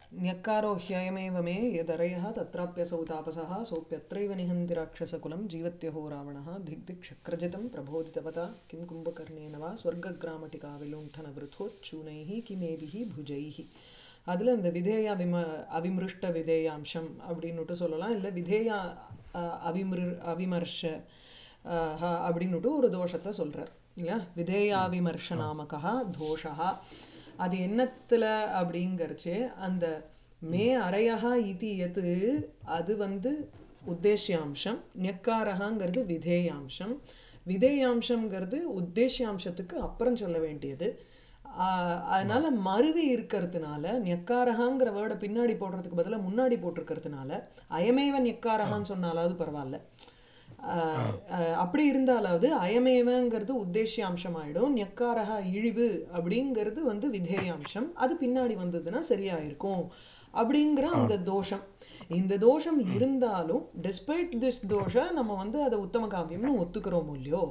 न्यक्कारो ह्ययमेव मे यदरयः तत्राप्यसौ तापसः सोऽप्यत्रैव निहन्ति राक्षसकुलं जीवत्यहो रावणः धिक् धिक् शक्रजितं प्रबोधितवता किं कुम्भकर्णेन वा स्वर्गग्रामटिकाविलुण्ठनवृथोच्चूनैः किमेभिः भुजैः அதில் இந்த விதேய விம அவிமிருஷ்ட விதேயாம்சம் அப்படின்னுட்டு சொல்லலாம் இல்லை விதேயா அஹ், அவிமிரு அவிமர்ஷ அஹ், அப்படின்னுட்டு ஒரு தோஷத்தை சொல்கிறார் இல்லையா விதேயாவிமர்ஷ நாமகா தோஷா அது என்னத்தில் அப்படிங்கிறச்சு அந்த மே அரையகா இது எது அது வந்து உத்தேசியாம்சம் நெக்காரகாங்கிறது விதேயாம்சம் விதேயாம்சம்ங்கிறது உத்தேசியாம்சத்துக்கு அப்புறம் சொல்ல வேண்டியது ஆஹ் அதனால மருவி இருக்கிறதுனால நெக்காரகாங்கிற வேர்டை பின்னாடி போடுறதுக்கு பதிலாக முன்னாடி போட்டிருக்கிறதுனால அயமேவ நெக்காரகான்னு சொன்னாலாவது பரவாயில்ல ஆஹ் ஆஹ் அப்படி இருந்தாலாவது அயமேவங்கிறது உத்தேசியாம்சம் ஆயிடும் நெக்காரகா இழிவு அப்படிங்கிறது வந்து விதேயாம்சம் அது பின்னாடி வந்ததுன்னா சரியா இருக்கும் அப்படிங்கிற அந்த தோஷம் இந்த தோஷம் இருந்தாலும் டிஸ்பைட் திஸ் தோஷ நம்ம வந்து அதை உத்தம காவியம்னு ஒத்துக்கிறோம் இல்லையோ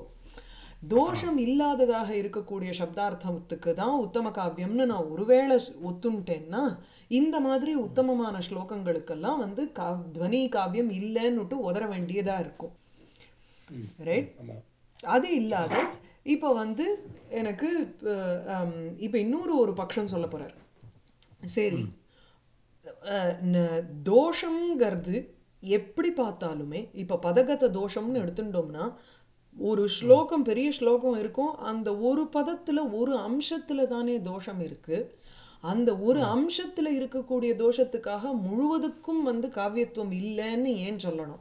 தோஷம் இல்லாததாக இருக்கக்கூடிய சப்தார்த்தத்துக்கு தான் உத்தம காவியம்னு நான் ஒருவேளை ஸ்- ஒத்துன்ட்டேன்னா இந்த மாதிரி உத்தமமான ஸ்லோகங்களுக்கெல்லாம் வந்து கா துவனி காவியம் இல்லைன்னுட்டு உதற வேண்டியதா இருக்கும் ரைட் ஆமாம் அது இல்லாத இப்போ வந்து எனக்கு இப்போ இன்னொரு ஒரு பக்ஷம் சொல்ல போறார் சரி அஹ், ந- தோஷங்கிறது எப்படி பார்த்தாலுமே இப்போ பதகத தோஷம்னு எடுத்துட்டோம்னா ஒரு ஸ்லோகம் பெரிய ஸ்லோகம் இருக்கும் அந்த ஒரு பதத்துல ஒரு அம்சத்துல தானே தோஷம் இருக்கு அந்த ஒரு அம்சத்துல இருக்கக்கூடிய தோஷத்துக்காக முழுவதுக்கும் வந்து காவியத்துவம் இல்லைன்னு ஏன் சொல்லணும்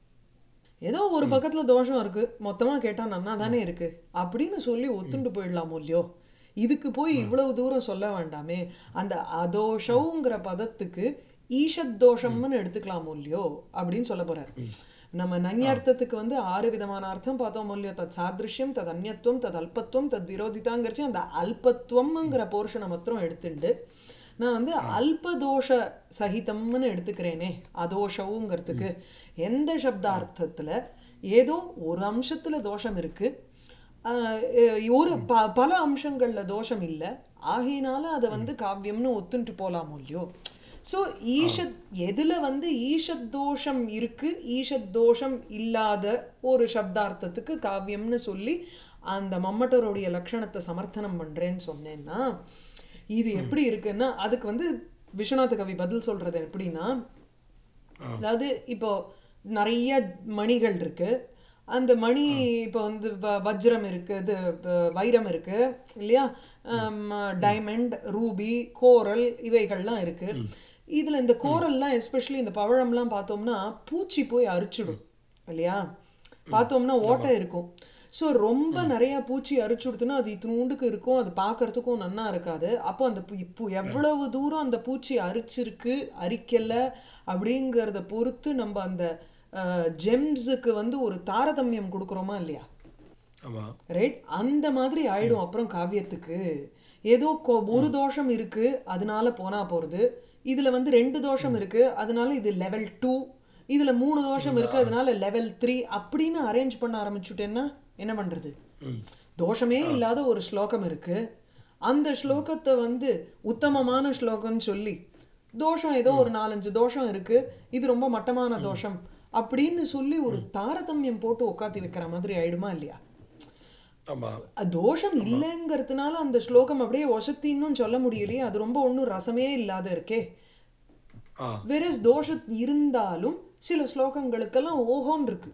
ஏதோ ஒரு பக்கத்துல தோஷம் இருக்கு மொத்தமா கேட்டா நன்னா தானே இருக்கு அப்படின்னு சொல்லி ஒத்துண்டு போயிடலாமோ இல்லையோ இதுக்கு போய் இவ்வளவு தூரம் சொல்ல வேண்டாமே அந்த அதோஷங்கிற பதத்துக்கு ஈஷத் தோஷம்னு எடுத்துக்கலாமோ இல்லையோ அப்படின்னு சொல்ல போறார் நம்ம நன்யர்த்தத்துக்கு வந்து ஆறு விதமான அர்த்தம் பார்த்தோம் இல்லையோ தத் சாதிருஷ்யம் தத் அந்யத்துவம் தத் அல்பத்துவம் தத் விரோதிதாங்கிறச்சு அந்த அல்பத்துவம்ங்கிற போர்ஷனை மாத்திரம் எடுத்துண்டு நான் வந்து அல்பதோஷ சகிதம்னு எடுத்துக்கிறேனே அதோஷவுங்கிறதுக்கு எந்த சப்தார்த்தத்துல ஏதோ ஒரு அம்சத்துல தோஷம் இருக்கு ஆஹ் அஹ் ஒரு ப பல அம்சங்கள்ல தோஷம் இல்லை ஆகையினால அதை வந்து காவியம்னு ஒத்துன்ட்டு போலாமோ இல்லையோ ஸோ ஈஷத் எதுல வந்து ஈஷத் தோஷம் இருக்கு ஈஷத் தோஷம் இல்லாத ஒரு சப்தார்த்தத்துக்கு காவியம்னு சொல்லி அந்த மம்மட்டருடைய லட்சணத்தை சமர்த்தனம் பண்றேன்னு சொன்னேன்னா இது எப்படி இருக்குன்னா அதுக்கு வந்து விஸ்வநாத கவி பதில் சொல்றது எப்படின்னா அதாவது இப்போ நிறைய மணிகள் இருக்கு அந்த மணி இப்போ வந்து வ- வஜ்ரம் இருக்கு இது வ- வைரம் இருக்கு இல்லையா டைமண்ட் ரூபி கோரல் இவைகள்லாம் இருக்கு இதுல இந்த கோரல்லாம் எஸ்பெஷலி இந்த பவழம்லாம் பார்த்தோம்னா பூச்சி போய் அரிச்சிடும் இல்லையா பார்த்தோம்னா ஓட்டை இருக்கும் ஸோ ரொம்ப நிறைய பூச்சி அரிச்சுடுத்துன்னா அது இத்தினூண்டுக்கு இருக்கும் அது பார்க்கறதுக்கும் நன்னா இருக்காது அப்போ அந்த பூ பூ எவ்வளவு தூரம் அந்த பூச்சி அரிச்சிருக்கு அரிக்கல அப்படிங்கிறத பொறுத்து நம்ம அந்த ஜெம்ஸுக்கு வந்து ஒரு தாரதமியம் கொடுக்குறோமா இல்லையா ஆமாம் ரைட் அந்த மாதிரி ஆயிடும் அப்புறம் காவியத்துக்கு ஏதோ கொ- ஒரு தோஷம் இருக்கு அதனால போனா போறது இதுல வந்து ரெண்டு தோஷம் இருக்கு அதனால இது லெவல் டூ இதுல மூணு தோஷம் இருக்கு அதனால லெவல் த்ரீ அப்படின்னு அரேஞ்ச் பண்ண ஆரம்பிச்சுட்டேன்னா என்ன பண்றது தோஷமே இல்லாத ஒரு ஸ்லோகம் இருக்கு அந்த ஸ்லோகத்தை வந்து உத்தமமான ஸ்லோகம்னு சொல்லி தோஷம் ஏதோ ஒரு நாலஞ்சு தோஷம் இருக்கு இது ரொம்ப மட்டமான தோஷம் அப்படின்னு சொல்லி ஒரு தாரதமியம் போட்டு உட்காத்தி வைக்கிற மாதிரி ஆயிடுமா இல்லையா ஆமாம் அது தோஷம் இல்லைங்கிறதுனால அந்த ஸ்லோகம் அப்படியே ஒசத்தின்னும் சொல்ல முடியலையே அது ரொம்ப ஒன்றும் ரசமே இல்லாத இருக்கே ஆ வெரஸ் தோஷம் இருந்தாலும் சில ஸ்லோகங்களுக்கெல்லாம் ஓஹோன்னு இருக்கு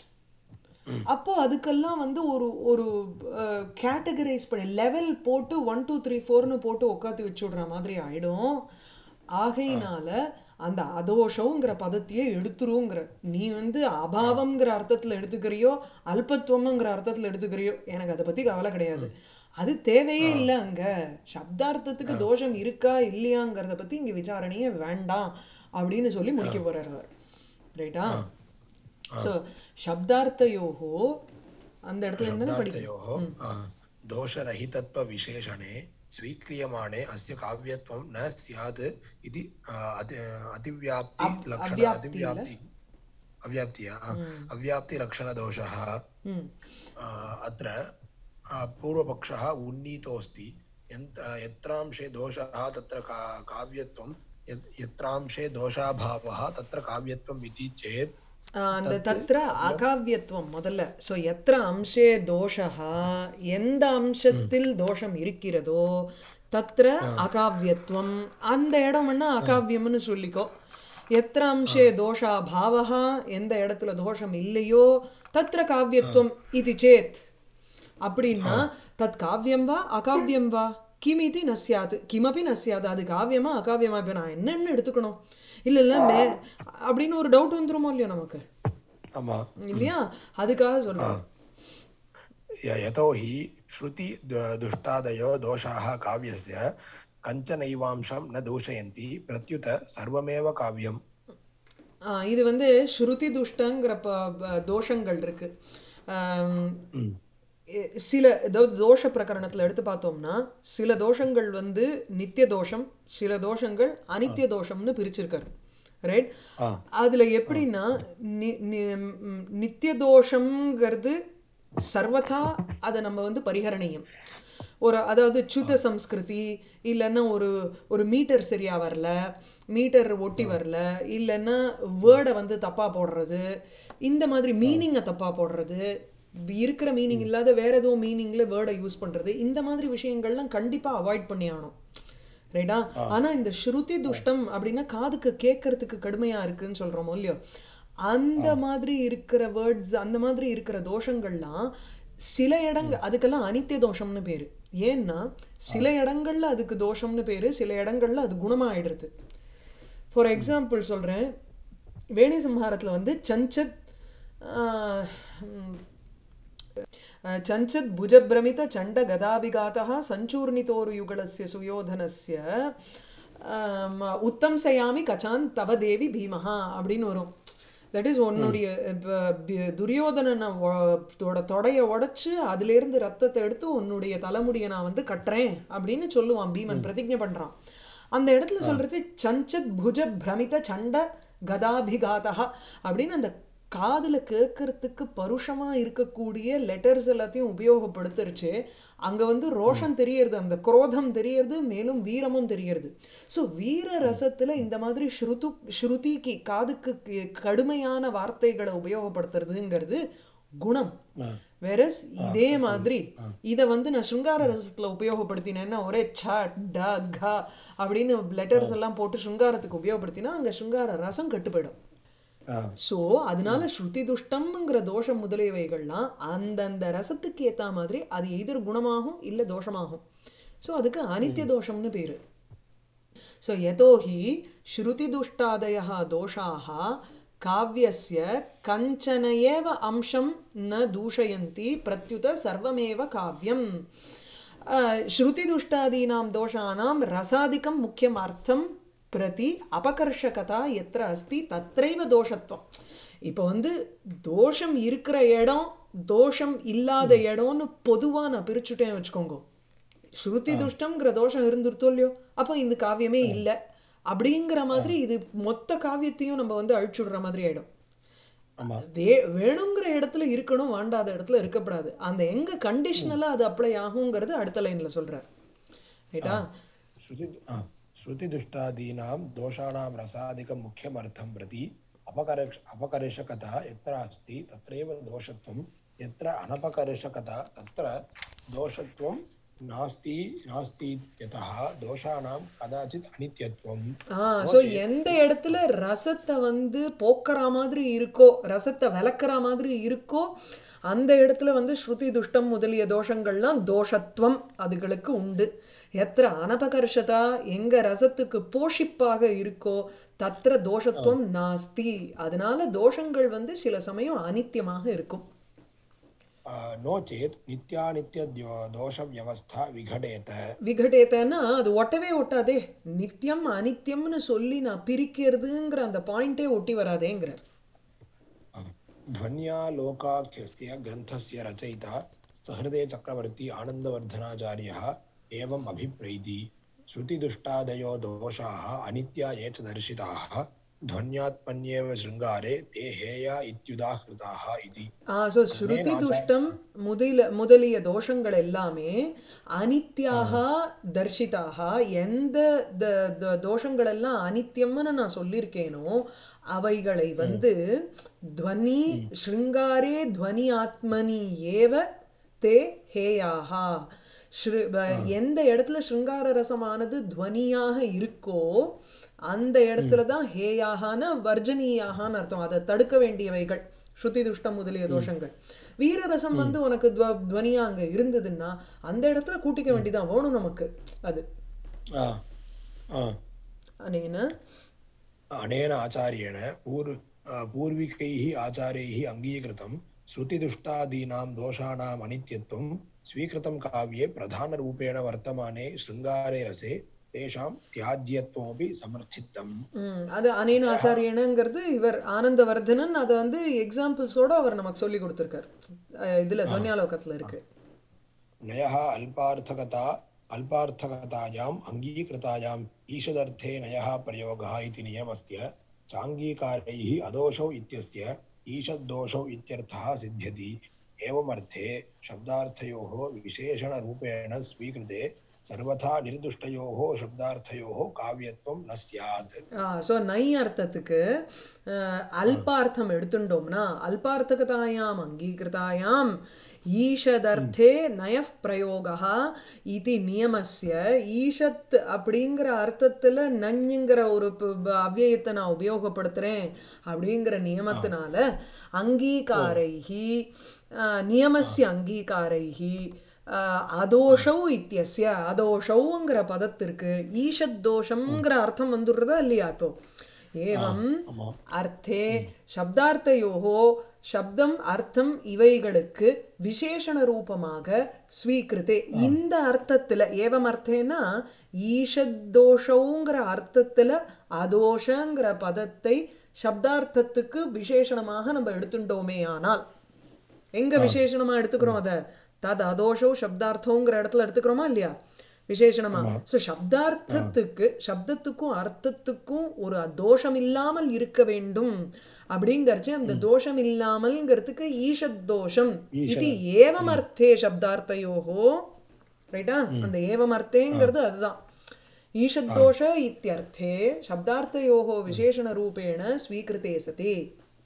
அப்போ அதுக்கெல்லாம் வந்து ஒரு ஒரு கேட்டகரைஸ் பண்ணி லெவல் போட்டு ஒன் டூ த்ரீ ஃபோர்னு போட்டு உட்காந்து வச்சு விடுற மாதிரி ஆயிடும் ஆகையினால அந்த அதோஷங்கிற பதத்தையே எடுத்துருங்கிற நீ வந்து அபாவம்ங்கிற அர்த்தத்துல எடுத்துக்கிறியோ அல்பத்துவம்ங்கிற அர்த்தத்துல எடுத்துக்கிறியோ எனக்கு அதை பத்தி கவலை கிடையாது அது தேவையே இல்லை அங்க சப்தார்த்தத்துக்கு தோஷம் இருக்கா இல்லையாங்கிறத பத்தி இங்க விசாரணையே வேண்டாம் அப்படின்னு சொல்லி முடிக்க போறார் அவர் ரைட்டா ஸோ சப்தார்த்தயோகோ அந்த இடத்துல இருந்து தானே படிக்கணும் शब्दार्थयोः दोषरहितत्वविशेषणे स्वीक्रियमाणे अस्य काव्यत्वं न स्यात् इति अ, अति अतिव्याप्ति अव्- लक्षण अव्याप्ति इल? अतिव्याप्ति अव्याप्ति अव्याप्तिलक्षणदोषः ம் अ, अत्र अ, पूर्वपक्षः उन्नीतोऽस्ति यन्त्र यत्रांशे दोषः तत्र का काव्यत्वं यत् यत्रांशे दोषाभावः तत्र काव्यत्वम् इति चेत् ஆஹ் அந்த தத்ர அகாவியத்துவம் முதல்ல ஸோ எத்திர அம்சே தோஷா எந்த அம்சத்தில் தோஷம் இருக்கிறதோ தத்ர அகாவியத்துவம் அந்த இடம் வேணா அகாவியம்னு சொல்லிக்கோ எத்திர அம்சே தோஷா பாவகா எந்த இடத்துல தோஷம் இல்லையோ தத்ர காவியத்துவம் இது சேத் அப்படின்னா தத் காவியம் வா அகாவியம் வா கிமிதி ந சியாது கிமபி ந சியாது அது காவியமா அகாவியமா இப்போ நான் என்னன்னு எடுத்துக்கணும் இல்லை இல்லை மே அப்படின்னு ஒரு டவுட் வந்துருமோ இல்லையோ நமக்கு आमा இல்லையா அதுக்காக சொல்றேன் य- यतो हि श्रुति द- दुष्टादयो दोषाः काव्यस्य कञ्चनैवांशं न दूषयन्ति प्रत्युत सर्वमेव काव्यम् ஆ, இது வந்து ஸ்ருதி துஷ்டங்கிற ப ப- தோஷங்கள் இருக்கு ஆம், எ- சில அதாவது தோஷ பிரகரணத்தில் எடுத்து பார்த்தோம்னா சில தோஷங்கள் வந்து நித்திய தோஷம் சில தோஷங்கள் அனித்திய தோஷம்னு பிரிச்சிருக்காரு ரைட் ஆ. அதில் எப்படின்னா நி- நி- ம், நித்திய தோஷங்கிறது சர்வதா அதை நம்ம வந்து பரிகரணியம் ஒரு அதாவது சுத்த சம்ஸ்கிருதி இல்லைன்னா ஒரு ஒரு மீட்டர் சரியா வரல மீட்டர் ஒட்டி வரல இல்லைன்னா வேர்டை வந்து தப்பாக போடுறது இந்த மாதிரி மீனிங்கை தப்பாக போடுறது இருக்கிற மீனிங் இல்லாத வேற ஏதோ மீனிங்கில் வேர்டை யூஸ் பண்ணுறது இந்த மாதிரி விஷயங்கள்லாம் கண்டிப்பாக அவாய்ட் பண்ணி ஆகணும் ரைட்டா ஆனா இந்த ஸ்ருதி துஷ்டம் அப்படின்னா காதுக்கு கேட்கறதுக்கு கடுமையா இருக்குன்னு சொல்றோமோ இல்லையோ அந்த மாதிரி இருக்கிற வேர்ட்ஸ் அந்த மாதிரி இருக்கிற தோஷங்கள்லாம் சில இடங்கள் அதுக்கெல்லாம் அனித்திய தோஷம்னு பேரு ஏன்னா சில இடங்கள்ல அதுக்கு தோஷம்னு பேரு சில இடங்கள்ல அது குணமாயிடுறது ஃபார் எக்ஸாம்பிள் சொல்றேன் வேணி சம்ஹாரத்துல வந்து சஞ்சத் ஆஹ், உம், चञ्चत् भुजभ्रमितचण्डगदाभिघातः सञ्चूर्णितोरुयुगलस्य सुयोधनस्य ஆம், உத்தம் செய்யாமி கச்சான் தவ தேவி பீமஹா அப்படின்னு வரும் தட் இஸ் உன்னுடைய ப- பி- துரியோதனனை ஒ- தொட தொடைய உடைச்சு அதிலிருந்து ரத்தத்தை எடுத்து உன்னுடைய தலைமுடியை நான் வந்து கட்டுறேன் அப்படின்னு சொல்லுவான் பீமன் பிரதிஜை பண்றான் அந்த இடத்துல சொல்றது சஞ்சத் புஜ பிரமித சண்ட கதாபிகாதா அப்படின்னு அந்த காதுல கேட்கறதுக்கு பருஷமா இருக்கக்கூடிய லெட்டர்ஸ் எல்லாத்தையும் உபயோகப்படுத்துருச்சு அங்க வந்து ரோஷம் தெரியறது அந்த குரோதம் தெரியறது மேலும் வீரமும் தெரியறது ஸோ வீர ரசத்துல இந்த மாதிரி ஸ்ருது ஸ்ருதிக்கு காதுக்கு கே- கடுமையான வார்த்தைகளை உபயோகப்படுத்துறதுங்கிறது குணம் வெரஸ் இதே மாதிரி இதை வந்து நான் சிருங்கார ரசத்துல உபயோகப்படுத்தினேன்னா ஒரே ச ட க அப்படின்னு லெட்டர்ஸ் எல்லாம் போட்டு சிருங்காரத்துக்கு உபயோகப்படுத்தினா அங்க சிருங்கார ரசம் கெட்டு போயிடும் ஆ, ஸோ அதனால ஸ்ருதி துஷ்டம்ங்கிற தோஷம் முதலியவைகள்லாம் அந்தந்த ரசத்துக்கு ஏத்த மாதிரி அது எதிர் குணமாகும் இல்லை தோஷமாகும் ஸோ அதுக்கு அனித்திய தோஷம்னு பேரு ஸோ யதோஹி ஸ்ருதிதுஷ்டாதயः दोषाः काव्यस्य कञ्चन एव अंशं न दूषयन्ति प्रत्युत सर्वमेव काव्यम् अ, श्रुतिदुष्टादीनां दोषाणां रसादिकं मुख्यम् अर्थं प्रति அபகர்ஷகதா எத்திர அஸ்தி தத்ரைவ தோஷத்துவம் இப்போ வந்து தோஷம் இருக்கிற இடம் தோஷம் இல்லாத இடம்னு பொதுவாக நான் பிரிச்சுட்டேன் வச்சுக்கோங்க ஸ்ருதி துஷ்டம்ங்கிற தோஷம் இருந்துருத்தோ இல்லையோ அப்போ இந்த காவியமே இல்லை அப்படிங்கிற மாதிரி இது மொத்த காவியத்தையும் நம்ம வந்து அழிச்சுடுற மாதிரி ஆயிடும் ஆமா வே வேணுங்கிற இடத்துல இருக்கணும் வேண்டாத இடத்துல இருக்கக்கூடாது அந்த எங்க கண்டிஷனலா அது அப்ளை ஆகுங்கிறது அடுத்த லைன்ல சொல்றார் ரைட்டா श्रुति आ, श्रुतिदुष्टादीनां दोषाणां रसादिकं मुख्यमर्थं प्रति अपकर्ष अपकर्षकता यत्र अस्ति तत्रैव दोषत्वं यत्र अनपकर्षकता तत्र दोषत्वं नास्ति नास्ति यतः दोषाणां कदाचित् अनित्यत्वं ஆ ஸோ எந்த இடத்துல ரசத்தை வந்து போக்குற மாதிரி இருக்கோ ரசத்தை விளக்குற மாதிரி இருக்கோ அந்த இடத்துல வந்து ஸ்ருதி துஷ்டம் முதலிய தோஷங்கள்லாம் தோஷத்துவம் அதுகளுக்கு உண்டு எத்திர அனபகர்ஷதா எங்க ரசத்துக்கு போஷிப்பாக இருக்கோ தத்திர தோஷத்துவம் நாஸ்தி அதனால தோஷங்கள் வந்து சில சமயம் அனித்தியமாக இருக்கும் आ, नो चेत् नित्यानित्यदोषव्यवस्था विघटेत விகடேத்தன்னா அது ஒட்டவே ஒட்டாதே நித்தியம் அனித்தியம்னு சொல்லி நான் பிரிக்கிறதுங்கிற அந்த பாயிண்டே ஒட்டி வராதேங்கிறார் ध्वन्यालोकाख्यस्य ग्रन्थस्य रचयिता सहृदय चक्रवर्ती आनन्दवर्धनाचार्यः एवम् अभिप्रैति श्रुतिदुष्टादयो दोषाः अनित्या ये च दर्शिताः ध्वन्यात्मन्येव शृङ्गारे ते हेया इत्युदाहृताः इति ஸோ ஸ்ருதி துஷ்டம் முதல முதலிய தோஷங்கள் எல்லாமே அனித்யாக தர்ஷிதாக எந்த த- த- தோஷங்கள் எல்லாம் அனித்யம்னு நான் சொல்லியிருக்கேனோ அவைகளை வந்து துவனி ஸ்ருங்காரே துவனி ஆத்மனி ஏவ தே ஹேயாஹா ஸ்ரு வ- எந்த இடத்துல ஸ்ருங்கார ரசமானது துவனியாக இருக்கோ அந்த இடத்துல தான் ஹேயாகான வர்ஜனீயாகான்னு அர்த்தம் அதை தடுக்க வேண்டியவைகள் ஸ்ருதி துஷ்டம் முதலிய தோஷங்கள் வீரரசம் வந்து உனக்கு துவ துவனியா அங்க இருந்ததுன்னா அந்த இடத்துல கூட்டிக்க வேண்டியதான் வேணும் நமக்கு அது आ, आ, அனேன अनेन आचार्येण पूर् आ, पूर्विकैः आचार्यैः अङ्गीकृतं श्रुतिदुष्टादीनां दोषाणाम् अनित्यत्वं स्वीकृतं काव्ये प्रधानरूपेण वर्तमाने शृङ्गारे रसे तेषां त्याज्यत्वमपि समर्थितम् ம், அது அனேன ஆச்சாரியனுங்கிறது இவர் ஆனந்தவர்தனன் அதை வந்து எக்ஸாம்பிள்ஸோட அவர் நமக்கு சொல்லி கொடுத்துருக்கார் அஹ் இதுல துவன்யாலோகத்துல இருக்கு नयः अल्पार्थकता अल्पार्थकतायाम् अङ्गीकृतायाम् ईषदर्थे नयः प्रयोगः इति नियमस्य चाङ्गीकारैः अदोषौ इत्यस्य ईषद्दोषौ इत्यर्थः सिद्ध्यति एवमर्थे शब्दार्थयोः विशेषणरूपेण स्वीकृते सर्वथा निर्दुष्टयोः शब्दार्थयोः काव्यत्वं न स्यात् ஸோ நை அர்த்தத்துக்கு அஹ், அல்பார்த்தம் எடுத்துட்டோம்னா அல்பார்த்தகதாயாம் அங்கீகிருதாயாம் ஈஷதர்த்தே நயப் பிரயோகா இது நியமஸ்ய ஈஷத் அப்படிங்கிற அர்த்தத்தில் நஞ்சுங்கிற ஒரு ப- ப- அவ்யயத்தை நான் உபயோகப்படுத்துகிறேன் அப்படிங்கிற நியமத்தினால அங்கீகாரைஹி அஹ், நியமஸ்ய அங்கீகாரைஹி அஹ், அதோஷௌ இத்தியஸ்ய அதோஷௌங்கிற பதத்திற்கு ஈஷத் தோஷம்ங்கிற அர்த்தம் வந்துடுறதா இல்லையா இப்போ ஏவம் அர்த்தே சப்தார்த்தயோகோ சப்தம் அர்த்தம் இவைகளுக்கு விசேஷண ரூபமாக ஸ்வீகிருதே இந்த அர்த்தத்துல ஏவம் அர்த்தேனா ஈஷத்தோஷங்கிற அர்த்தத்துல அதோஷங்கிற பதத்தை சப்தார்த்தத்துக்கு விசேஷணமாக நம்ம எடுத்துட்டோமே ஆனால் எங்க விசேஷணமா எடுத்துக்கிறோம் அத தத் அதோஷோ சப்தார்த்தங்கிற இடத்துல எடுத்துக்கிறோமா இல்லையா விசேஷணமா ஸோ சப்தார்த்தத்துக்கு சப்தத்துக்கும் அர்த்தத்துக்கும் ஒரு தோஷம் இல்லாமல் இருக்க வேண்டும் அப்படிங்கறச்சு அந்த தோஷம் இல்லாமல்ங்கிறதுக்கு ஈஷத் தோஷம் இது ஏவம் அர்த்தே சப்தார்த்தயோகோ ரைட்டா அந்த ஏவம் அர்த்தேங்கிறது அதுதான் ஈஷத்தோஷ இத்தியர்த்தே சப்தார்த்தயோः விசேஷணரூபேण ஸ்வீகிருதே சதி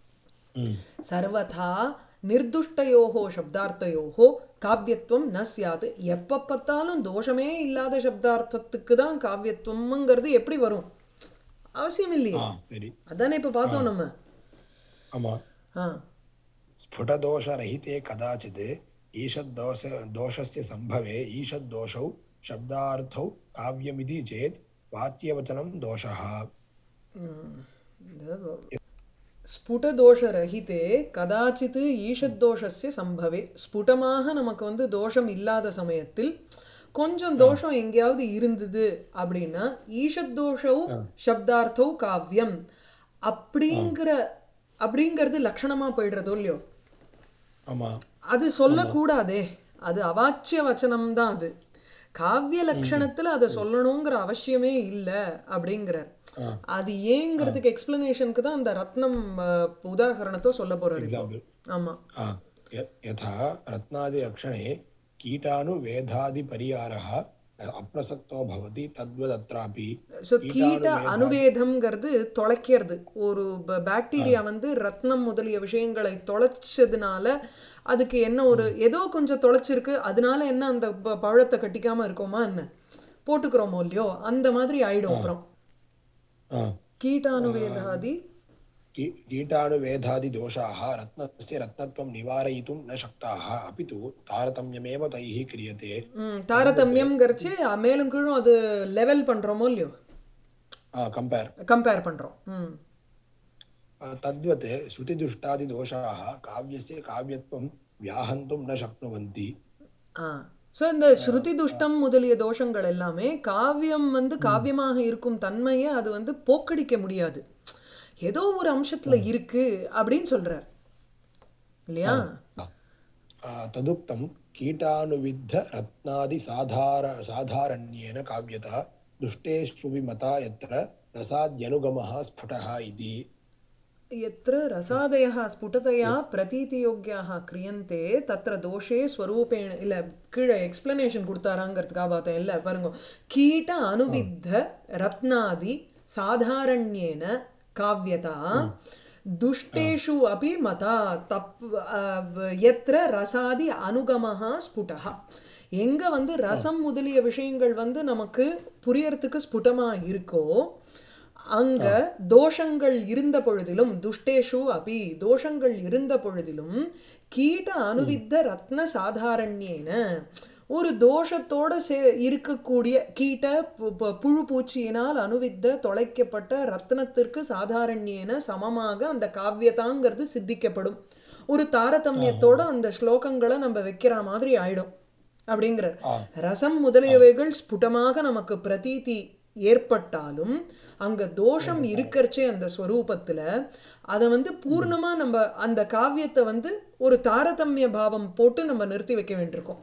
சர்வதா நிர்துஷ்டயோகோ சப்தார்த்தயோகோ காவியத்துவம் ந சியாத் எப்ப பார்த்தாலும் தோஷமே இல்லாத சப்தார்த்தத்துக்கு தான் காவியத்துவம்ங்கிறது எப்படி வரும் அவசியம் இல்லையே ஆ சரி அதானே இப்ப பார்த்தோம் நம்ம ஆமா ஆ स्फुटदोषरहिते कदाचित् ईषद्दोष दोषस्य सम्भवे ईषद्दोषौ शब्दार्थौ काव्यमिति चेत् वाच्यवचनं दोषः ஸ்புடதோஷரஹிதே கதாச்சித் ஈஷத்தோஷஸ்ய சம்பவே ஸ்புடமாக நமக்கு வந்து தோஷம் இல்லாத சமயத்தில் கொஞ்சம் தோஷம் எங்கேயாவது இருந்தது அப்படின்னா ஈஷத்தோஷவு சப்தார்த்தோ காவ்யம் அப்படிங்கிற அப்படிங்கிறது லட்சணமா போயிடுறதோ இல்லையோ ஆமா அது சொல்லக்கூடாதே அது அவாச்சிய வச்சனம் தான் அது காவிய லட்சணத்துல அதை சொல்லணுங்கிற அவசியமே இல்லை அப்படிங்கிறார் அது ஏங்கிறதுக்கு எக்ஸ்பிளனேஷனுக்கு தான் அந்த ரத்னம் அஹ், உதாகரணத்தை சொல்ல போறாரு இப்போ Example. ஆமா आ, य- यथा रत्नादिरक्षणे कीटानुवेधादिपरिहारः अप्रसक्तो भवति तद्वदत्रापि ஸோ கீட்ட அனுவேதம்ங்கிறது தொலைக்கிறது ஒரு பாக்டீரியா வந்து ரத்னம் முதலிய விஷயங்களை தொலைச்சதுனால அதுக்கு என்ன ஒரு ஏதோ கொஞ்சம் தொலைச்சிருக்கு அதனால என்ன அந்த ப- பழத்தை கட்டிக்காம இருக்கோமா என்ன போட்டுக்கிறோமோ இல்லையோ அந்த மாதிரி ஆயிடும் அப்புறம் आ, கீட்டானுவேதாதி की- कीटाणुवेधादिदोषाः रत्नस्य रत्नत्वं निवारयितुं न शक्ताः अपि तु तारतम्यमेव तैः क्रियते ம், தாரதமியம்ங்கிறச்சு மேலும் கீழும் அது லெவல் பண்றோமோ இல்லையோ कम्पेर् கம்பேர் பண்றோம் ம் तद्वत् श्रुतिदुष्टादिदोषाः काव्यस्य काव्यत्वं व्याहन्तुं न शक्नुवन्ति ஆ ஸோ இந்த ஸ்ருதி துஷ்டம் முதலிய தோஷங்கள் எல்லாமே காவியம் வந்து காவியமாக இருக்கும் தன்மையை அது வந்து போக்கடிக்க முடியாது ஏதோ ஒரு அம்சத்துல இருக்கு அப்படின்னு சொல்றார் இல்லையா आ, तदुक्तं कीटानुविद्धरत्नादिसाधार साधारण्येन काव्यता दुष्टेष्वपि मता यत्र न रसाद्यनुगमः स्फुटः इति यत्र रसादयः स्फुटतया प्रतीतियोग्याः क्रियन्ते तत्र दोषे स्वरूपेण இல்ல கீழே எக்ஸ்பிளனேஷன் கொடுத்தாராங்கிறதுக்காக பார்த்தேன் இல்லை பாருங்க கீட்ட அனுவித்த ரத்னாதி சாதாரண்யேன காவியதா துஷ்டேஷு அபி மதா தப் அஹ், எத்திர ரசாதி அனுகமः ஸ்புடः எங்க வந்து ரசம் முதலிய விஷயங்கள் வந்து நமக்கு புரியறதுக்கு ஸ்புடமா இருக்கோ அங்க தோஷங்கள் இருந்த பொழுதிலும் துஷ்டேஷு அபி தோஷங்கள் இருந்த பொழுதிலும் கீட்ட அனுவித்த ரத்ன சாதாரண்யேன ஒரு தோஷத்தோட சே இருக்கக்கூடிய கீட்ட பு- பு- புழு பூச்சியினால் அனுவித்த தொலைக்கப்பட்ட ரத்னத்திற்கு சாதாரண்யேன சமமாக அந்த காவியதாங்கிறது சித்திக்கப்படும் ஒரு தாரதமியத்தோட அந்த ஸ்லோகங்களை நம்ம வைக்கிற மாதிரி ஆயிடும் அப்படிங்கிற ரசம் முதலியவைகள் ஸ்புடமாக நமக்கு பிரதீதி ஏற்பட்டாலும் அங்க தோஷம் இருக்கறச்சே அந்த ஸ்வரூபத்துல அதை வந்து பூர்ணமா நம்ம அந்த காவியத்தை வந்து ஒரு தாரதமிய பாவம் போட்டு நம்ம நிறுத்தி வைக்க வேண்டியிருக்கோம்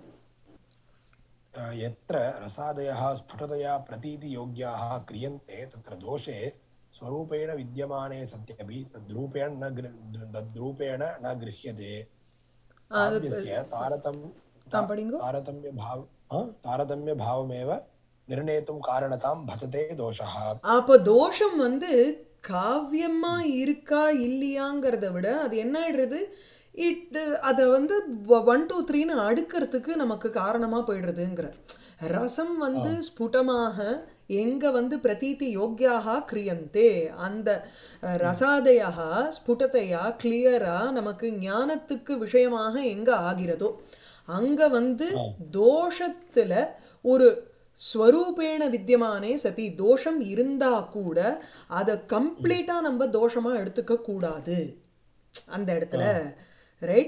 अ, यत्र रसादयः स्फुटतया प्रतीतियोग्याः क्रियन्ते तत्र दोषे स्वरूपेण विद्यमाने सत्यपि तद्रूपेण न गृ तद्रूपेण न गृह्यते काव्यस्य तारतम् ஆ, படிங்கோ. तारतम्यभाव अ, तारतम्यभावमेव निर्णेतुं कारणतां भजते दोषः அப்போ தோஷம் வந்து காவியமா இருக்கா இல்லையாங்கிறத விட அது என்ன ஆயிடுறது இட் அதை வந்து ஒன் டூ த்ரீன்னு அடுக்கிறதுக்கு நமக்கு காரணமா போயிடுறதுங்கிறார் ரசம் வந்து ஸ்புடமாக எங்க வந்து பிரதீதி யோக்கியாக கிரியந்தே அந்த அஹ், ரசாதயா ஸ்புடத்தையா கிளியரா நமக்கு ஞானத்துக்கு விஷயமாக எங்க ஆகிறதோ அங்க வந்து தோஷத்துல ஒரு ஸ்வரூபேண வித்தியமானே சதி தோஷம் இருந்தா கூட அதை கம்ப்ளீட்டா நம்ம தோஷமா எடுத்துக்க கூடாது அந்த இடத்துல ரைட்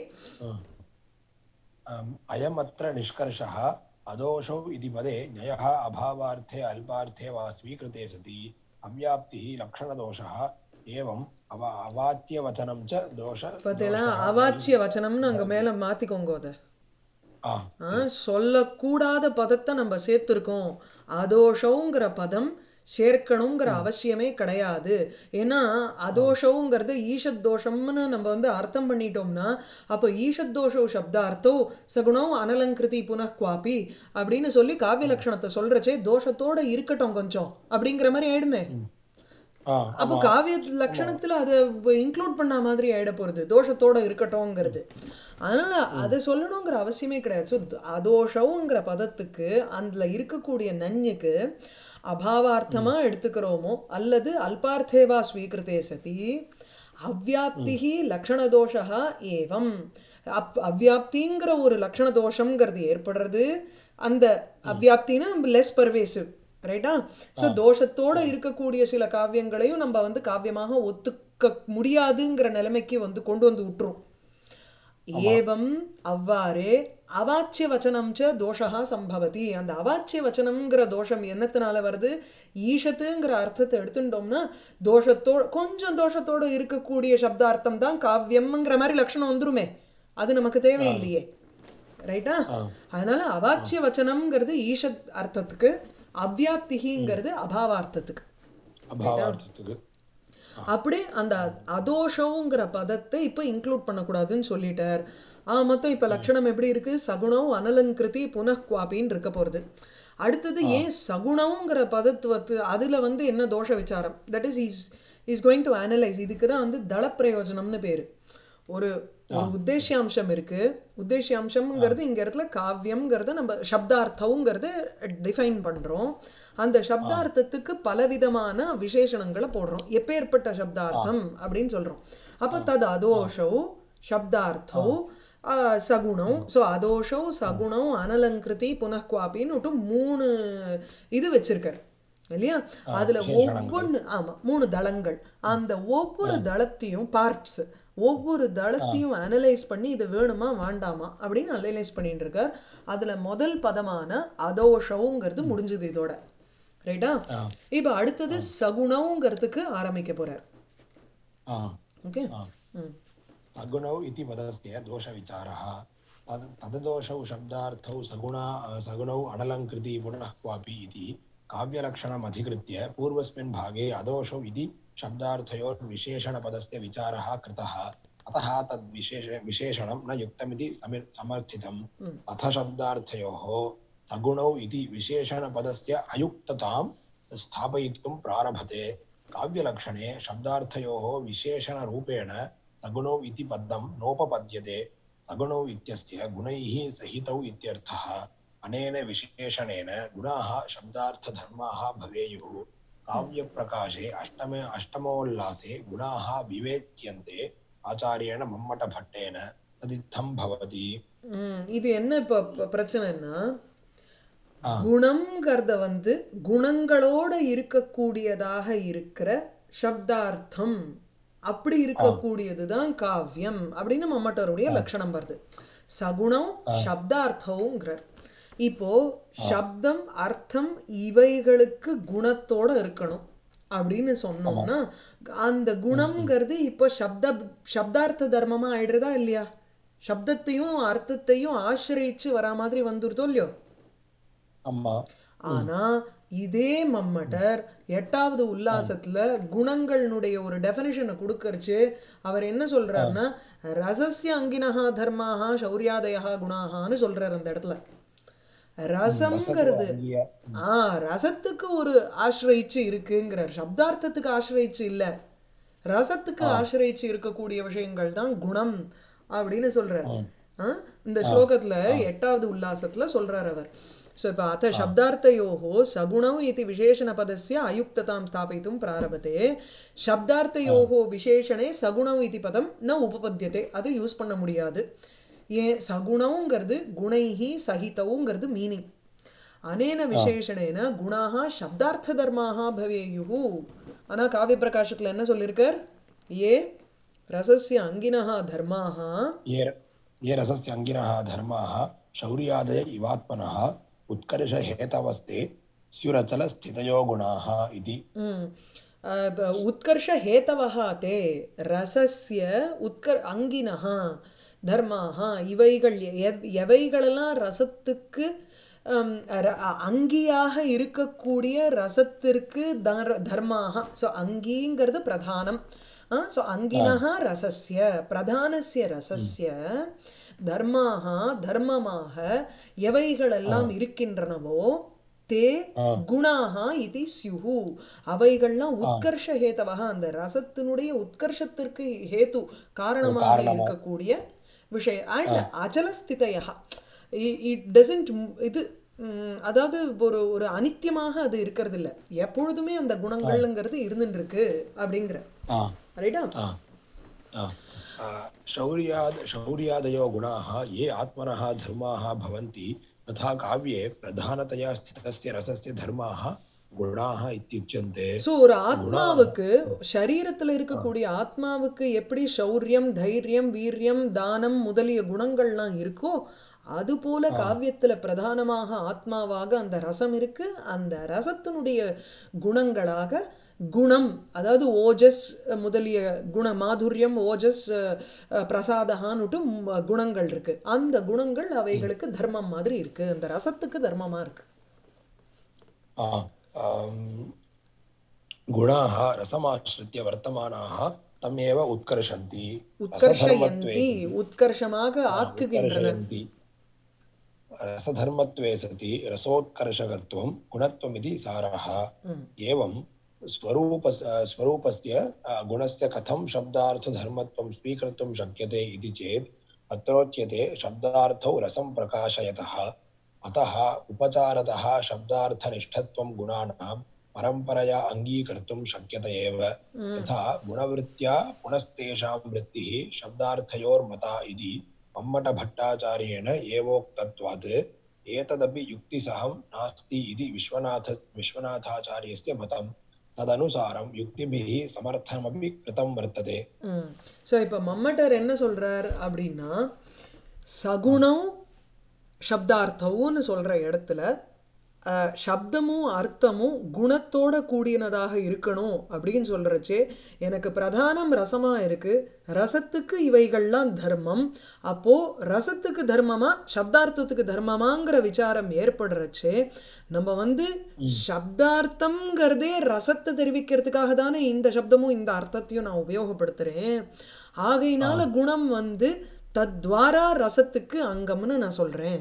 अम्, अयमत्र निष्कर्षः अदोषौ इति पदे न्ययः अभावार्थे अल्पार्थे वा स्वीकृते सति अव्याप्तिः लक्षणदोषः एवम् अव अवाच्यवचनं च दोष பார்த்தீங்களா அவாச்சிய வச்சனம்னு அங்க மேல மாத்திக்கோங்க அதை आ, ஆ, சொல்லக்கூடாத பதத்தை நம்ம சேர்த்துருக்கோம் அதோஷங்கிற பதம் சேர்க்கணுங்கிற அவசியமே கிடையாது ஏன்னா அதோஷங்கிறது ஈஷத் தோஷம்னு நம்ம வந்து அர்த்தம் பண்ணிட்டோம்னா அப்போ ஈஷத் தோஷோ சப்தார்த்தோ சகுணம் அனலங்கிருதி புனః குவாபி அப்படின்னு சொல்லி காவிய லட்சணத்தை சொல்றச்சே தோஷத்தோட இருக்கட்டும் கொஞ்சம் அப்படிங்கிற மாதிரி ஆயிடுமே आ, அப்போ காவிய லட்சணத்துல அதை இன்க்ளூட் பண்ண மாதிரி ஆயிட போறது தோஷத்தோட இருக்கட்டும்ங்கிறது அதனால அதை சொல்லணுங்கிற அவசியமே கிடையாது ஸோ அதோஷவுங்கிற பதத்துக்கு அதுல இருக்கக்கூடிய நஞ்சுக்கு அபாவார்த்தமா எடுத்துக்கிறோமோ அல்லது அல்பார்த்தேவா ஸ்வீகிருதே சதி அவ்யாப்திஹி லக்ஷணதோஷா ஏவம் அப் அவ்யாப்திங்கிற ஒரு லக்ஷண தோஷம்ங்கிறது ஏற்படுறது அந்த அவ்யாப்தினா லெஸ் பர்வேசிவ் ரைட்டா ஸோ தோஷத்தோட இருக்கக்கூடிய சில காவியங்களையும் நம்ம வந்து காவியமாக ஒத்துக்க முடியாதுங்கிற நிலைமைக்கு வந்து கொண்டு வந்து விட்டுரும் ஏவம் அவ்வாறே அவாச்சிய வச்சனம் ச தோஷா சம்பவதி அந்த அவாச்சிய வச்சனம்ங்கிற தோஷம் என்னத்தினால வருது ஈஷத்துங்கிற அர்த்தத்தை எடுத்துட்டோம்னா தோஷத்தோட கொஞ்சம் தோஷத்தோட இருக்கக்கூடிய சப்தார்த்தம் தான் காவியம்ங்கிற மாதிரி லட்சணம் வந்துருமே அது நமக்கு தேவையில்லையே ரைட்டா அதனால அவாச்சிய வச்சனம்ங்கிறது ஈஷத் அர்த்தத்துக்கு அவ்யாப்திகிங்கிறது அபாவார்த்தத்துக்கு अभावार्थத்துக்கு அப்படியே அந்த அதோஷங்கிற பதத்தை இப்போ இன்க்ளூட் பண்ணக்கூடாதுன்னு சொல்லிட்டார் ஆ மொத்தம் இப்போ லட்சணம் எப்படி இருக்கு சகுணம் அனலங்கிருதி புனഃகுவாபின்னு இருக்க போகிறது அடுத்தது ஏன் சகுணங்கிற பதத்துவத்து அதில் வந்து என்ன தோஷ விசாரம் that is is is going to analyse இதுக்கு தான் வந்து தள பிரயோஜனம்னு பேர் ஒரு ஒரு உத்தேசியாம்சம் இருக்கு உத்தேசியாம்சம்ங்கிறது இங்க இடத்துல காவியம்ங்கிறத நம்ம சப்தார்த்தம்ங்கிறத டிஃபைன் பண்றோம் அந்த சப்தார்த்தத்துக்கு பலவிதமான விசேஷணங்களை போடுறோம் எப்பேற்பட்ட சப்தார்த்தம் அப்படின்னு சொல்றோம் அப்ப தது அதோஷௌ சப்தார்த்தௌ ஆஹ், சகுணம் ஸோ அதோஷௌ சகுணம் அனலங்கிருதி புனഃகுவாப்பின்னு மூணு இது வச்சிருக்காரு இல்லையா அதுல ஒவ்வொன்று ஆமா மூணு தளங்கள் அந்த ஒவ்வொரு தளத்தையும் பார்ட்ஸ் ஒவ்வொரு தளத்தையும் அனலைஸ் பண்ணி இது வேணுமா வேண்டாமா அப்படின்னு அனலைஸ் பண்ணிட்டு இருக்கார் அதுல முதல் பதமான அதோஷவுங்கிறது முடிஞ்சது இதோட ரைட்டா இப்போ அடுத்தது சகுணங்கிறதுக்கு ஆரம்பிக்க போறார் आ, ஓகே आ. सगुणौ इति पदस्य दोषविचारः तद् तददोषौ शब्दार्थौ सगुणा सगुणौ अनलङ्कृति पुनः क्वापि इति काव्यलक्षणमधिकृत्य पूर्वस्मिन् भागे अदोषौ इति शब्दार्थयोर्विशेषणपदस्य विचारः कृतः अतः तद्विशेष विशेषणं न युक्तमिति समि समर्थितम् अथ शब्दार्थयोः सगुणौ इति विशेषणपदस्य अयुक्ततां स्थापयितुं प्रारभते काव्यलक्षणे शब्दार्थयोः विशेषणरूपेण सगुणौ इति पदं नोपपद्यते सगुणौ इत्यस्य गुणैः सहितौ इत्यर्थः अनेन विशेषणेन गुणाः शब्दार्थधर्माः भवेयुः काव्यप्रकाशे अष्टमे अष्टमोल्लासे गुणाः विवेच्यन्ते आचार्येण मम्मटभट्टेन तदित्थं भवति ம், இது என்ன இப்போ ப- பிரச்சனைன்னா ஆ. குணம்ங்கிறத வந்து குணங்களோட இருக்கக்கூடியதாக இருக்கிற சப்தார்த்தம் அப்படி இருக்கக்கூடியது தான் காவியம் அப்படின்னு மம்மட்டருடைய லட்சணம் வருது சகுணம் சப்தார்த்தம்ங்கிறார் இப்போ சப்தம் அர்த்தம் இவைகளுக்கு குணத்தோட இருக்கணும் அப்படின்னு சொன்னோம்னா அந்த குணம்ங்கிறது இப்போ சப்த சப்தார்த்த தர்மமா ஆயிடுறதா இல்லையா சப்தத்தையும் அர்த்தத்தையும் ஆசிரியிச்சு வரா மாதிரி வந்துருதோ இல்லையோ அம்மா ஆனா இதே மம்மட்டர் எட்டாவது உல்லாசத்துல குணங்களுடைய ஒரு டெஃபினிஷனை கொடுக்கறச்சு அவர் என்ன சொல்றாருன்னா ரசஸ்ய அங்கினஹா தர்மாஹா சௌரியாதயா குணாஹான்னு சொல்றாரு அந்த இடத்துல ரசம்ங்கிறது அங்கீய ஆ ரசத்துக்கு ஒரு ஆசிரயிச்சு இருக்குங்கிறார் சப்தார்த்தத்துக்கு ஆசிரயிச்சு இல்ல ரசத்துக்கு ஆசிரயிச்சு இருக்கக்கூடிய விஷயங்கள் தான் குணம் அப்படின்னு சொல்றார் ஆ? இந்த ஸ்லோகத்துல எட்டாவது உல்லாசத்துல சொல்றார் அவர் ஸோ இப்போ அத்த சப்தார்த்தயோகோ சகுணம் இது விசேஷணபதஸ்ய அயுக்ததாம் ஸ்தாபயித்தும் பிராரபத்தே சப்தார்த்தயோகோ விசேஷணே சகுணம் இது பதம் ந உபபத்தியதே அது யூஸ் பண்ண முடியாது ஏன் சகுணங்கிறது குணைஹி சகிதவுங்கிறது மீனிங் அனேன விசேஷணேன குணாக சப்தார்த்த தர்மாக பவேயுः ஆனா காவிய பிரகாசத்துல என்ன சொல்லியிருக்கார் ஏ ரசஸ்ய அங்கினஹ தர்மாக ये ये रसस्य अङ्गिनः धर्माः शौर्यादय इवात्मनः उत्कर्षहेतवस्ते स्युरचलस्थितयो गुणाः इति ம். அஹ், ப- உத்கர்ஷ ஹேதவஹ தே ரசஸ்ய உத்கர் அங்கினஹ தர்மாக இவைகள் எவ்- எவைகளெல்லாம் ரசத்துக்கு ஹம், ர- அ- அங்கியாக இருக்கக்கூடிய ரசத்திற்கு தர் தர்மாக ஸோ அங்கிங்கிறது பிரதானம் ஸோ அங்கினஹ ரசஸ்ய பிரதானஸ்ய ரசஸ்ய தர்மாக தர்மமாக எவைகளெல்லாம் இருக்கின்றனவோ தே குணாக இது ஸ்யுஹு அவைகள்லாம் உத்கர்ஷ ஹேதவக அந்த ரசத்தினுடைய உத்கர்ஷத்திற்கு ஹேது காரணமாக இருக்கக்கூடிய விஷய அண்ட் அச்சலஸ்திதயா இட் டசன்ட் இது ம், அதாவது ஒரு ஒரு அனித்தியமாக அது இருக்கிறது இல்ல எப்பொழுதுமே அந்த குணங்கள்ங்கிறது இருந்துட்டு இருக்கு அப்படிங்கிற आ ரைட்டா आ आ आ, शौर्याद शौर्यादयो गुणाः ये आत्मनः धर्माः भवन्ति तथा काव्ये प्रधानतया स्थितस्य रसस्य धर्माः गुणाः इत्युच्यन्ते ஸோ ஒரு ஆத்மாவுக்கு சரீரத்தில் இருக்கக்கூடிய ஆத்மாவுக்கு எப்படி சௌரியம் தைரியம் வீரியம் தானம் முதலிய குணங்கள்லாம் இருக்கோ அதுபோல காவியத்துல பிரதானமாக ஆத்மாவாக அந்த ரசம் இருக்கு அந்த ரசத்தினுடைய குணங்களாக குணம் அதாவது ஓஜஸ் முதலிய குண மாதுரியம் ஓஜஸ் அஹ், பிரசாதகான்னுட்டு ம், குணங்கள் இருக்கு அந்த குணங்கள் அவைகளுக்கு தர்மம் மாதிரி இருக்கு அந்த ரசத்துக்கு தர்மமா இருக்கு आ, आम्, गुणाः रसमाश्रित्य वर्तमानाः तमेव उत्कर्षन्ति உத்கர்ஷயந்தி உத்கர்ஷமாக ஆக்குகின்றன उत्कर्षयन्ति रसधर्मत्वे सति रसोत्कर्षकत्वं गुणत्वमिति सारः एवं स्वरूप स्वरूपस्य अ, गुणस्य कथं शब्दार्थधर्मत्वं स्वीकर्तुं शक्यते इति चेत् अत्रोच्यते शब्दार्थौ रसं प्रकाशयतः अतः उपचारतः शब्दार्थनिष्ठत्वं गुणानां परम्परया अङ्गीकर्तुं शक्यत एव यथा गुणवृत्त्या पुनस्तेषां वृत्तिः शब्दार्थयोर्मता इति मम्मटभट्टाचार्येण एवोक्तत्वात् एतदपि युक्तिसहं नास्ति इति विश्वनाथ विश्वनाथाचार्यस्य मतं तदनुसारं युक्तिभिः समर्थनमपि कृतं वर्तते ஸோ இப்போ மம்மட்டர் என்ன சொல்றார் அப்படின்னா சகுணம் சப்தார்த்தம்னு சொல்ற இடத்துல அஹ், சப்தமும் அர்த்தமும் குணத்தோட கூடினதாக இருக்கணும் அப்படின்னு சொல்றச்சே எனக்கு பிரதானம் ரசமா இருக்கு ரசத்துக்கு இவைகள்லாம் தர்மம் அப்போ ரசத்துக்கு தர்மமா சப்தார்த்தத்துக்கு தர்மமாங்கிற விசாரம் ஏற்படுறச்சே நம்ம வந்து சப்தார்த்தம்ங்கிறதே ரசத்தை தெரிவிக்கிறதுக்காக தானே இந்த சப்தமும் இந்த அர்த்தத்தையும் நான் உபயோகப்படுத்துறேன் ஆகையினால குணம் வந்து தத்வாரா ரசத்துக்கு அங்கம்னு நான் சொல்றேன்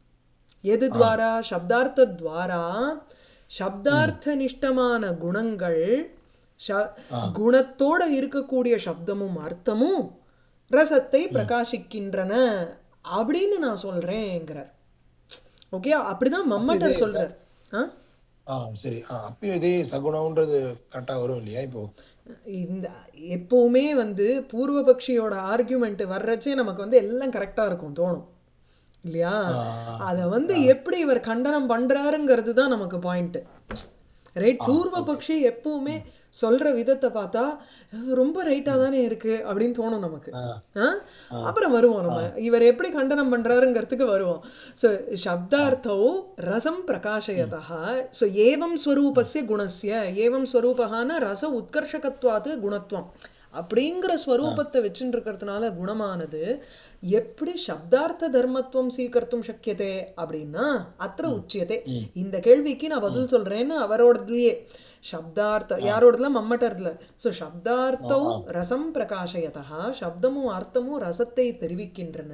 எது துவாரா சப்தார்த்த துவாரா சப்தார்த்த நிஷ்டமான குணங்கள் ச- குணத்தோட இருக்கக்கூடிய சப்தமும் அர்த்தமும் ரசத்தை பிரகாசிக்கின்றன அப்படின்னு நான் சொல்றேங்கிறார் ஓகே அப்படிதான் மம்மட்டர் சொல்றார் ஆ ஆ சரி ஆ அப்பயும் இதே சகுனம்ன்றது கரெக்டா வரும் இல்லையா இப்போ இந்த எப்பவுமே வந்து பூர்வபக்ஷியோட ஆர்கியூமெண்ட் வர்றச்சே நமக்கு வந்து எல்லாம் கரெக்டா இருக்கும் தோணும் இல்லையா அதை வந்து எப்படி இவர் கண்டனம் பண்றாருங்கிறது தான் நமக்கு பாயிண்ட் ரைட் பூர்வபக்ஷி எப்பவுமே சொல்ற விதத்தை பார்த்தா அஹ், ரொம்ப ரைட்டா தானே இருக்கு அப்படின்னு தோணும் நமக்கு ஆ? அப்புறம் வருவோம் நம்ம இவர் எப்படி கண்டனம் பண்றாருங்கிறதுக்கு வருவோம் ஸோ சப்தார்த்தோ ரசம் பிரகாஷயதா ஸோ ஏவம் ஸ்வரூபஸ்ய குணஸ்ய ஏவம் ஸ்வரூபகான ரச உத்கர்ஷகத்வாத்து குணத்துவம் அப்படிங்கிற ஸ்வரூபத்தை வச்சுட்டு இருக்கிறதுனால குணமானது எப்படி சப்தார்த்த தர்மத்துவம் சீகர்த்தும் சக்கியதே அப்படின்னா அത്ര உச்சியதே இந்த கேள்விக்கு நான் பதில் சொல்றேன்னு அவரோடதுலயே சப்தார்த்த யாரோடதுல மம்மட்டர்ல ஸோ சப்தார்த்தோ ரசம் பிரகாஷயதா சப்தமும் அர்த்தமும் ரசத்தை தெரிவிக்கின்றன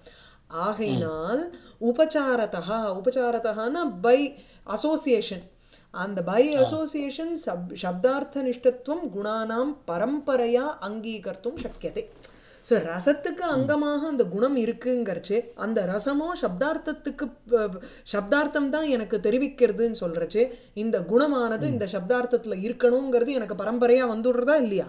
ஆகையினால் உபச்சாரதா உபச்சாரதான்னா பை அசோசியேஷன் அந்த பை அசோசியேஷன் சப் சப்தார்த்த நிஷ்டத்துவம் குணானாம் பரம்பரையா அங்கீகர்த்தும் சக்கியதே ஸோ ரசத்துக்கு அங்கமாக அந்த குணம் இருக்குங்கிறச்சு அந்த ரசமோ சப்தார்த்தத்துக்கு ப- சப்தார்த்தம் தான் எனக்கு தெரிவிக்கிறதுன்னு சொல்றச்சு இந்த குணமானது இந்த சப்தார்த்தத்துல இருக்கணுங்கிறது எனக்கு பரம்பரையா வந்துடுறதா இல்லையா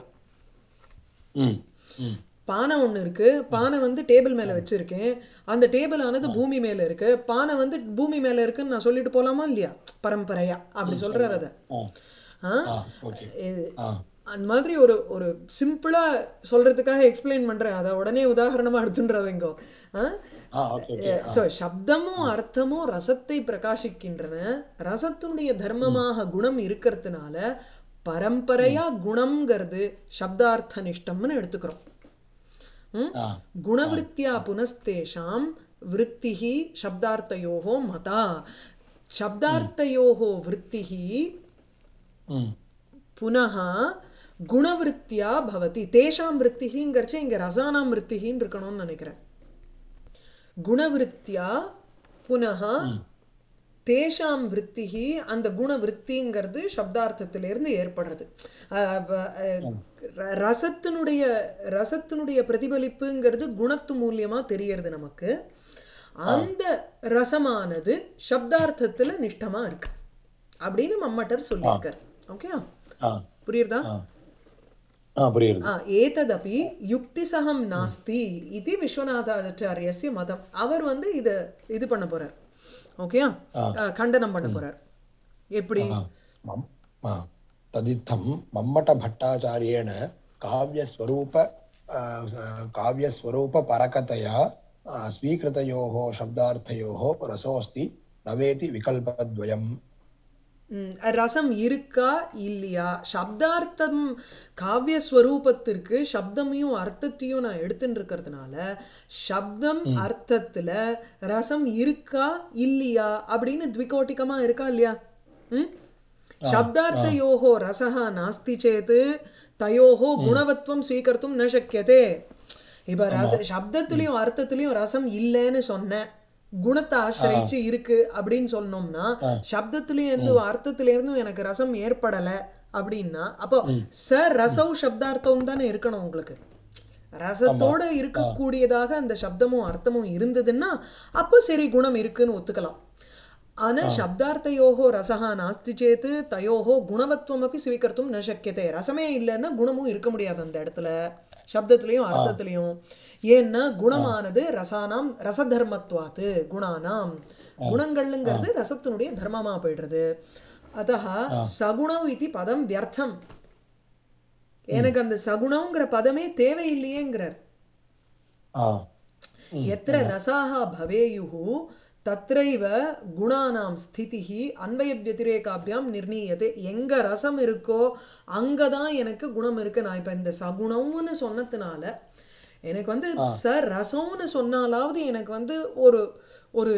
ம் ம் பானை ஒன்று இருக்கு பானை வந்து டேபிள் மேலே வச்சிருக்கேன் அந்த டேபிள் ஆனது பூமி மேலே இருக்கு பானை வந்து பூமி மேலே இருக்குன்னு நான் சொல்லிட்டு போலாமா இல்லையா பரம்பரையா அப்படி சொல்றாரு அதை ஆ ஆ? ஆ ஓகே இது ஆ அந்த மாதிரி ஒரு ஒரு சிம்பிளா சொல்றதுக்காக எக்ஸ்பிளைன் பண்றேன் அதை உடனே உதாரணமா எடுத்துன்றதுங்கோ ஆ ஓகே ஓகே ஸோ சப்தமும் அர்த்தமும் ரசத்தை பிரகாசிக்கின்றன ரசத்தினுடைய தர்மமாக குணம் இருக்கிறதுனால பரம்பரையா குணம்ங்கிறது சப்தார்த்த நிஷ்டம்னு எடுத்துக்கிறோம் ம்? ஆ குணவருத்தியா புனஸ்தேஷாம் விற்த்திஹி சப்தார்த்தயோகோ மதா சப்தார்த்தயோகோ விற்த்திஹி ம் புனः குணவருத்தியா பவதி தேஷாம் விற்த்திங்கிறச்சு இங்க ரசானாம் விற்த்தின்னு இருக்கணும்னு நினைக்கிறேன் குணவருத்தியா புனः தேஷாம் விற்த்திகி அந்த குண விற்த்திங்கிறது சப்தார்த்தத்திலிருந்து ஏற்படுறது அஹ் வ- அஹ் ர- ரசத்தினுடைய ரசத்தினுடைய பிரதிபலிப்புங்கிறது குணத்து மூலியமா தெரியறது நமக்கு அந்த ரசமானது சப்தார்த்தத்துல நிஷ்டமா இருக்கு அப்படின்னு மம்மட்டர் சொல்லியிருக்கார் ஓகே ஆ புரியுறதா ஆ ஆ புரியுது ஆ, ஏததபி யுக்திசகம் நாஸ்தி இது விஸ்வநாதாச்சாரியஸ்ய மதம் அவர் வந்து இத இது பண்ண போறார் ஓகே கண்டனம் பண்ண போறார் எப்படி ஆ, மம் ஆ, तदित्थं मम्मटभट्टाचार्येण काव्यस्वरूप आ, काव्यस्वरूपपरकतया आ, स्वीकृतयोः शब्दार्थयोः रसोऽस्ति न वेति विकल्पद्वयम् ம், ரசம் இருக்கா இல்லையா சப்தார்த்தம் காவிய ஸ்வரூபத்திற்கு சப்தமையும் அர்த்தத்தையும் நான் எடுத்துட்டு இருக்கிறதுனால சப்தம் அர்த்தத்துல ரசம் இருக்கா இல்லையா அப்படின்னு த்விகோட்டிகமா இருக்கா இல்லையா ம் சப்தார்த்தயோகோ ரசஹா நாஸ்தி சேத் தயோகோ குணவத்வம் ஸ்வீகர்த்தும் ந சக்கியதே இப்ப ரச சப்தத்திலையும் அர்த்தத்திலையும் ரசம் இல்லைன்னு சொன்னேன் குணத்தை ஆசிரிச்சு இருக்கு அப்படின்னு சொன்னோம்னா சப்தத்திலயும் இருந்து அர்த்தத்தில இருந்தும் எனக்கு ரசம் ஏற்படல அப்படின்னா அப்போ ச ரசவ் சப்தார்த்தம் தானே இருக்கணும் உங்களுக்கு ரசத்தோட இருக்கக்கூடியதாக அந்த சப்தமும் அர்த்தமும் இருந்ததுன்னா அப்போ சரி குணம் இருக்குன்னு ஒத்துக்கலாம் ஆனா சப்தார்த்தயோகோ ரசஹா நாஸ்தி சேத்து தயோகோ குணவத்வம் அப்படி ஸ்வீகர்த்தும் ந சக்கியத்தை ரசமே இல்லைன்னா குணமும் இருக்க முடியாது அந்த இடத்துல சப்தத்திலையும் அர்த்தத்திலையும் ஏன்னா குணமானது ரசானாம் ரசதர்மத்வாத்து குணானாம் குணங்கள்ங்கிறது ரசத்தினுடைய தர்மமா போயிடுறது அத்தः சகுணம் இது பதம் வியர்த்தம் எனக்கு அந்த சகுணங்கிற பதமே தேவையில்லையேங்கிறார் आ எத்திர ரசாக பவேயுः தத்ரைவ குணானாம் ஸ்திதிஹி அன்வய வத்திரேகாபியாம் நிர்ணீயத்தை எங்க ரசம் இருக்கோ அங்கதான் எனக்கு குணம் இருக்கு நான் இப்ப இந்த சகுணம்னு சொன்னதுனால எனக்கு வந்து சார் ரசம்னு சொன்னாலாவது எனக்கு வந்து ஒரு ஒரு